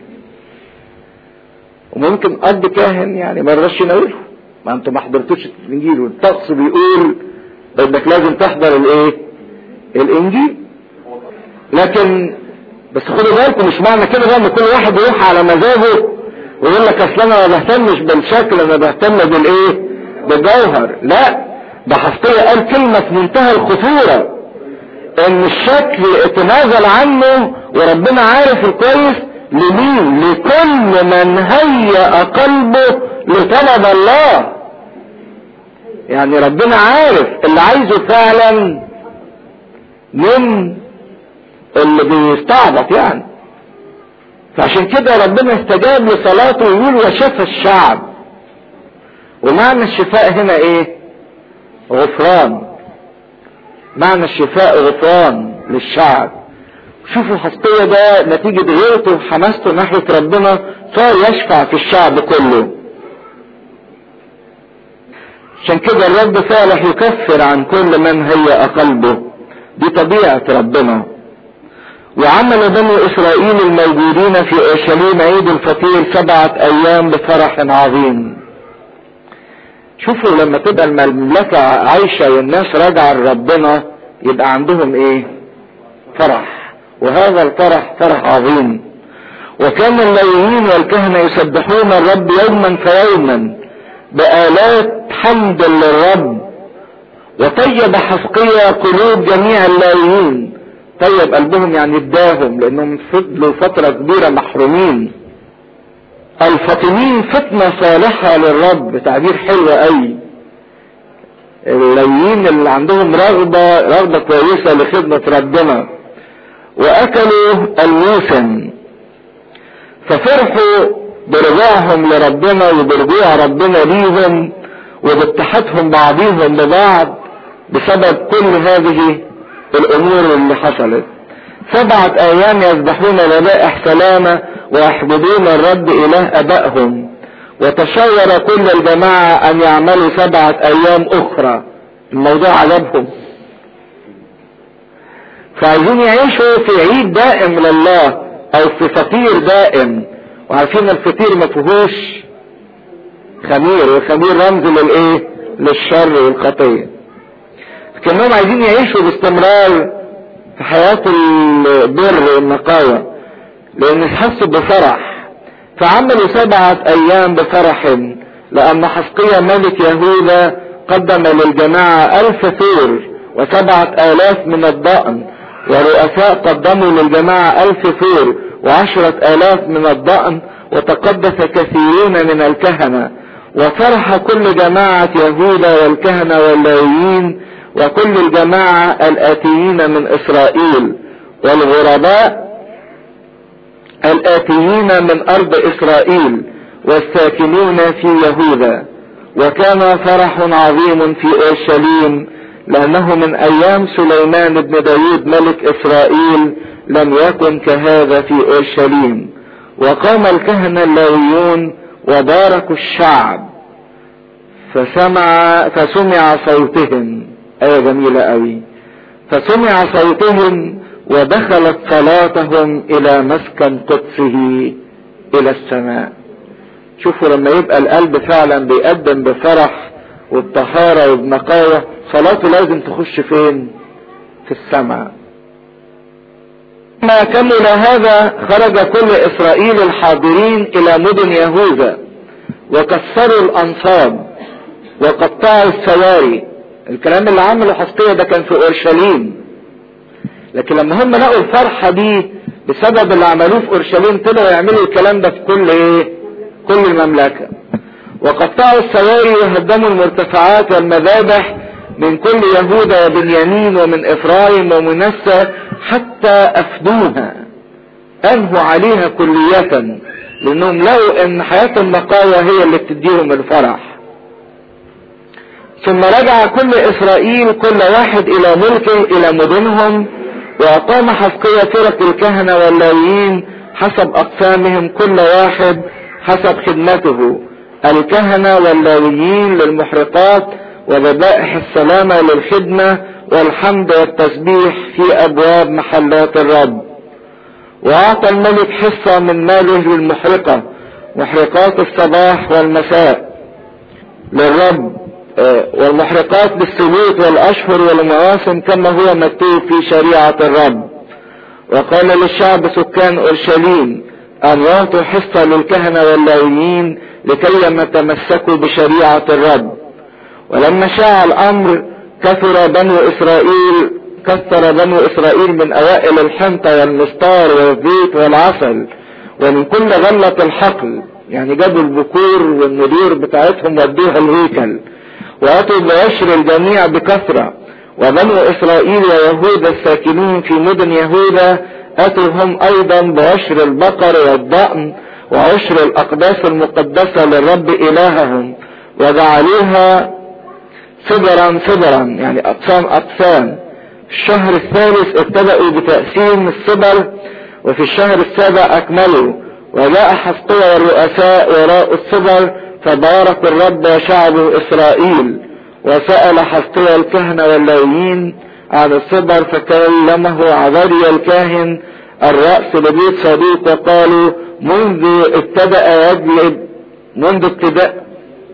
وممكن اب كاهن يعني ما رضاش يناوله ما انتوا ما حضرتوش الانجيل والطقس بيقول انك لازم تحضر الايه الانجيل لكن بس خدوا بالكم مش معنى كده بقى ان كل واحد يروح على مزاجه ويقول لك اصل انا ما بهتمش بالشكل انا بهتم بالايه بالجوهر لا ده حسقية قال كلمة في منتهى الخطورة ان الشكل اتنازل عنه وربنا عارف الكويس لمين لكل من هيأ قلبه لطلب الله يعني ربنا عارف اللي عايزه فعلا من اللي بيستعبط يعني فعشان كده ربنا استجاب لصلاته ويقول وشفى الشعب ومعنى الشفاء هنا ايه غفران معنى الشفاء غفران للشعب شوفوا حسقية ده نتيجة غيرته وحماسته ناحية ربنا صار يشفع في الشعب كله عشان كده الرب صالح يكفر عن كل من هيأ قلبه دي طبيعة ربنا وعمل بني اسرائيل الموجودين في اورشليم عيد الفطير سبعة ايام بفرح عظيم شوفوا لما تبقى المملكة عايشة والناس راجعة لربنا يبقى عندهم ايه فرح وهذا الفرح فرح عظيم وكان الليلين والكهنة يسبحون الرب يوما فيوما بآلات حمد للرب وطيب حسقية قلوب جميع اللاويين طيب قلبهم يعني اداهم لانهم فضلوا فترة كبيرة محرومين الفاطمين فتنة صالحة للرب تعبير حلو قوي الليين اللي عندهم رغبة رغبة كويسة لخدمة ربنا واكلوا الموسم ففرحوا برجوعهم لربنا وبرجوع ربنا ليهم وباتحادهم بعضهم ببعض بسبب كل هذه الامور اللي حصلت سبعة ايام يذبحون ذبائح سلامة ويحمدون الرب اله ابائهم وتشاور كل الجماعة ان يعملوا سبعة ايام اخرى الموضوع عجبهم فعايزين يعيشوا في عيد دائم لله او في فطير دائم وعارفين الفطير ما فيهوش خمير والخمير رمز للايه للشر والخطيه كانهم عايزين يعيشوا باستمرار في حياه البر والنقاوه لان حسوا بفرح فعملوا سبعه ايام بفرح لان حسقية ملك يهوذا قدم للجماعة الف ثور وسبعة الاف من الضأن ورؤساء قدموا للجماعة الف ثور وعشرة الاف من الضأن وتقدس كثيرون من الكهنة وفرح كل جماعة يهوذا والكهنة واللاويين وكل الجماعة الآتيين من إسرائيل والغرباء الآتيين من أرض إسرائيل والساكنون في يهوذا وكان فرح عظيم في اورشليم لانه من ايام سليمان بن داود ملك اسرائيل لم يكن كهذا في اورشليم وقام الكهنة اللاويون وباركوا الشعب فسمع فسمع صوتهم آية جميلة قوي فسمع صوتهم ودخلت صلاتهم إلى مسكن قدسه إلى السماء شوفوا لما يبقى القلب فعلا بيقدم بفرح وبطهارة وبنقاوة صلاته لازم تخش فين في السماء ما كمل هذا خرج كل اسرائيل الحاضرين الى مدن يهوذا وكسروا الانصاب وقطعوا السواري الكلام اللي عمله حسقية ده كان في اورشليم لكن لما هم لقوا الفرحة دي بسبب اللي عملوه في اورشليم طلعوا يعملوا الكلام ده في كل ايه كل المملكة وقطعوا السواري وهدموا المرتفعات والمذابح من كل يهوذا وبنيامين ومن افرايم ومنسى حتى افدوها انهوا عليها كلية لانهم لقوا ان حياة النقاوة هي اللي بتديهم الفرح ثم رجع كل اسرائيل كل واحد الى ملكه الى مدنهم واقام حسقية فرق الكهنة واللاويين حسب اقسامهم كل واحد حسب خدمته الكهنة واللاويين للمحرقات وذبائح السلامة للخدمة والحمد والتسبيح في ابواب محلات الرب واعطى الملك حصة من ماله للمحرقة محرقات الصباح والمساء للرب والمحرقات بالسلوك والاشهر والمواسم كما هو مكتوب في شريعة الرب وقال للشعب سكان اورشليم ان يعطوا حصة للكهنة واللاويين لكي يتمسكوا بشريعة الرب ولما شاع الامر كثر بنو اسرائيل كثر بنو اسرائيل من اوائل الحنطة والمستار والزيت والعسل ومن كل غلة الحقل يعني جابوا البكور والندور بتاعتهم ودوها الهيكل واتوا بعشر الجميع بكثرة وبنو اسرائيل ويهوذا الساكنين في مدن يهوذا اتوا هم ايضا بعشر البقر والضأن وعشر الاقداس المقدسة للرب الههم وجعلوها صدرا صدرا يعني اقسام اقسام الشهر الثالث ابتدأوا بتقسيم الصدر وفي الشهر السابع اكملوا وجاء حسقية والرؤساء وراء الصدر فبارك الرب وشعبه اسرائيل وسأل حسقية الكهنة واللاويين عن الصدر فكلمه عذريا الكاهن الرأس لبيت صديق وقالوا منذ ابتدأ يجلب منذ ابتداء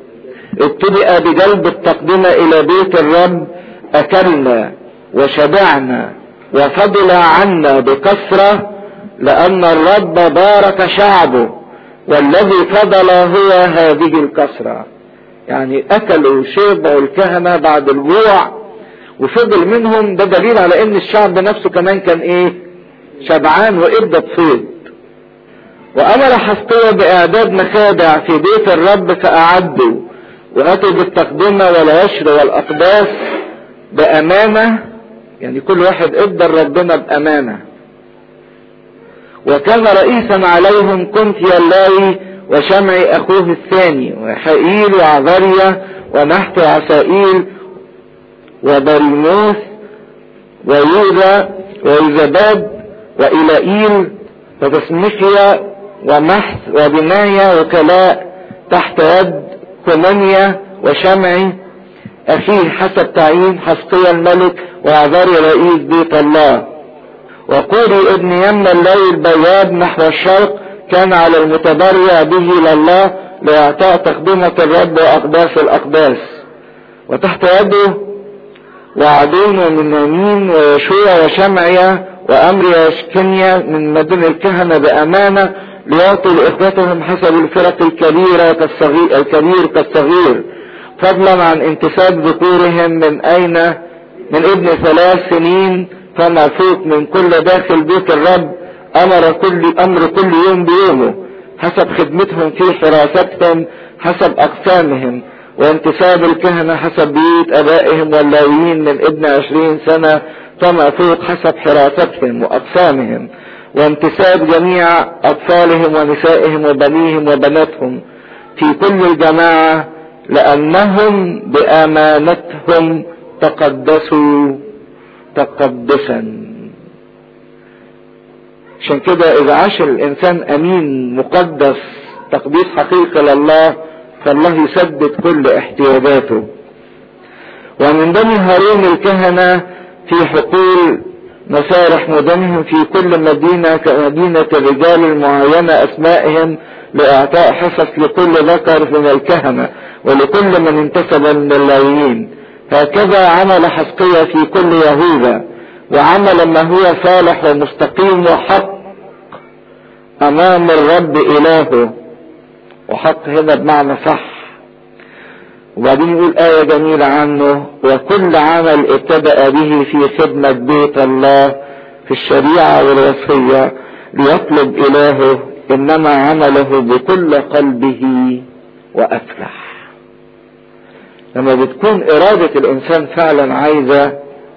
ابتدأ بجلب التقدمة الى بيت الرب اكلنا وشبعنا وفضل عنا بكثرة لان الرب بارك شعبه والذي فضل هو هذه الكثرة يعني اكلوا شربوا الكهنة بعد الجوع وفضل منهم ده دليل على ان الشعب نفسه كمان كان ايه شبعان وابدا بصيد وامر حسقية باعداد مخادع في بيت الرب فاعدوا واتوا بالتقدمة والعشر والاقداس بامانة يعني كل واحد ادى ربنا بامانة وكان رئيسا عليهم كنتي اللاوي وشمعي اخوه الثاني وحائيل وعذريا ونحت عسائيل وبريموس ويوذا ويزباد وإلائيل وتسمخيا ومحس وبنايا وكلاء تحت يد كومانيا وشمعي أخيه حسب تعيين حسقيا الملك وعذاري رئيس بيت الله وقوري ابن يمنى الليل البواب نحو الشرق كان على المتبرع به لله لإعطاء تقدمة الرب وأقداس الأقداس وتحت يده وعدون ومن يمين ويشوع وشمعيا وأمر يشكنيا من مدن الكهنة بأمانة ليعطوا لإخوتهم حسب الفرق الكبيرة كالصغير الكبير كالصغير فضلا عن انتساب ذكورهم من أين من ابن ثلاث سنين فما فوق من كل داخل بيت الرب أمر كل أمر كل يوم بيومه حسب خدمتهم في حراستهم حسب أقسامهم وانتساب الكهنة حسب بيوت أبائهم واللاويين من ابن عشرين سنة فما فوق حسب حراستهم وأقسامهم وانتساب جميع أطفالهم ونسائهم وبنيهم وبناتهم في كل الجماعة لأنهم بأمانتهم تقدسوا تقدسا عشان كده إذا عاش الإنسان أمين مقدس تقديس حقيقي لله فالله يسدد كل احتياجاته ومن بني هارون الكهنة في حقول مسارح مدنهم في كل مدينة كمدينة الرجال المعينة أسمائهم لإعطاء حصص لكل ذكر من الكهنة ولكل من انتسب من اللاويين هكذا عمل حسقية في كل يهوذا وعمل ما هو صالح ومستقيم وحق أمام الرب إلهه وحق هنا بمعنى صح وبعدين يقول آية جميلة عنه وكل عمل ابتدأ به في خدمة بيت الله في الشريعة والوصية ليطلب إلهه إنما عمله بكل قلبه وأفلح لما بتكون إرادة الإنسان فعلا عايزة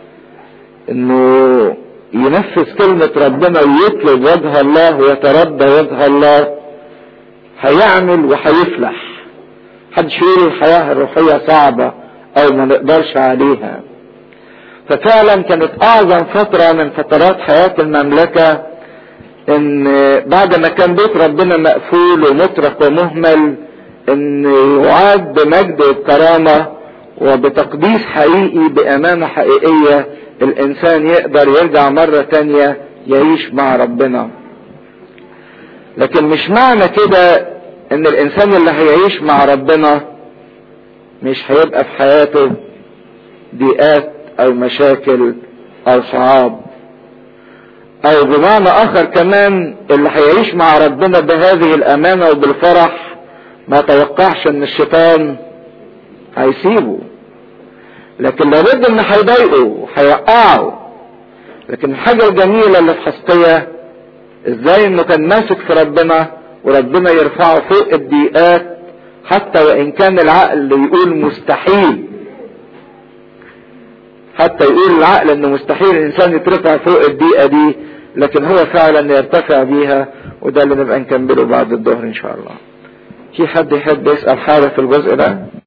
إنه ينفذ كلمة ربنا ويطلب وجه الله ويتردى وجه الله هيعمل وهيفلح محدش يقول الحياة الروحية صعبة أو ما نقدرش عليها ففعلا كانت أعظم فترة من فترات حياة المملكة إن بعد ما كان بيت ربنا مقفول ومترك ومهمل إن يعاد بمجد وبكرامة وبتقديس حقيقي بأمانة حقيقية الإنسان يقدر يرجع مرة تانية يعيش مع ربنا لكن مش معنى كده ان الانسان اللي هيعيش مع ربنا مش هيبقى في حياته ضيقات او مشاكل او صعاب او بمعنى اخر كمان اللي هيعيش مع ربنا بهذه الامانة وبالفرح ما توقعش ان الشيطان هيسيبه لكن لابد ان هيضايقه وهيوقعه لكن الحاجة الجميلة اللي في حسقية ازاي انه كان ماسك في ربنا وربنا يرفعه فوق الضيقات حتى وان كان العقل يقول مستحيل حتى يقول العقل انه مستحيل الانسان يترفع فوق الضيقه دي لكن هو فعلا يرتفع بيها وده اللي نبقى نكمله بعد الظهر ان شاء الله في حد يحب يسال حاجه في الجزء ده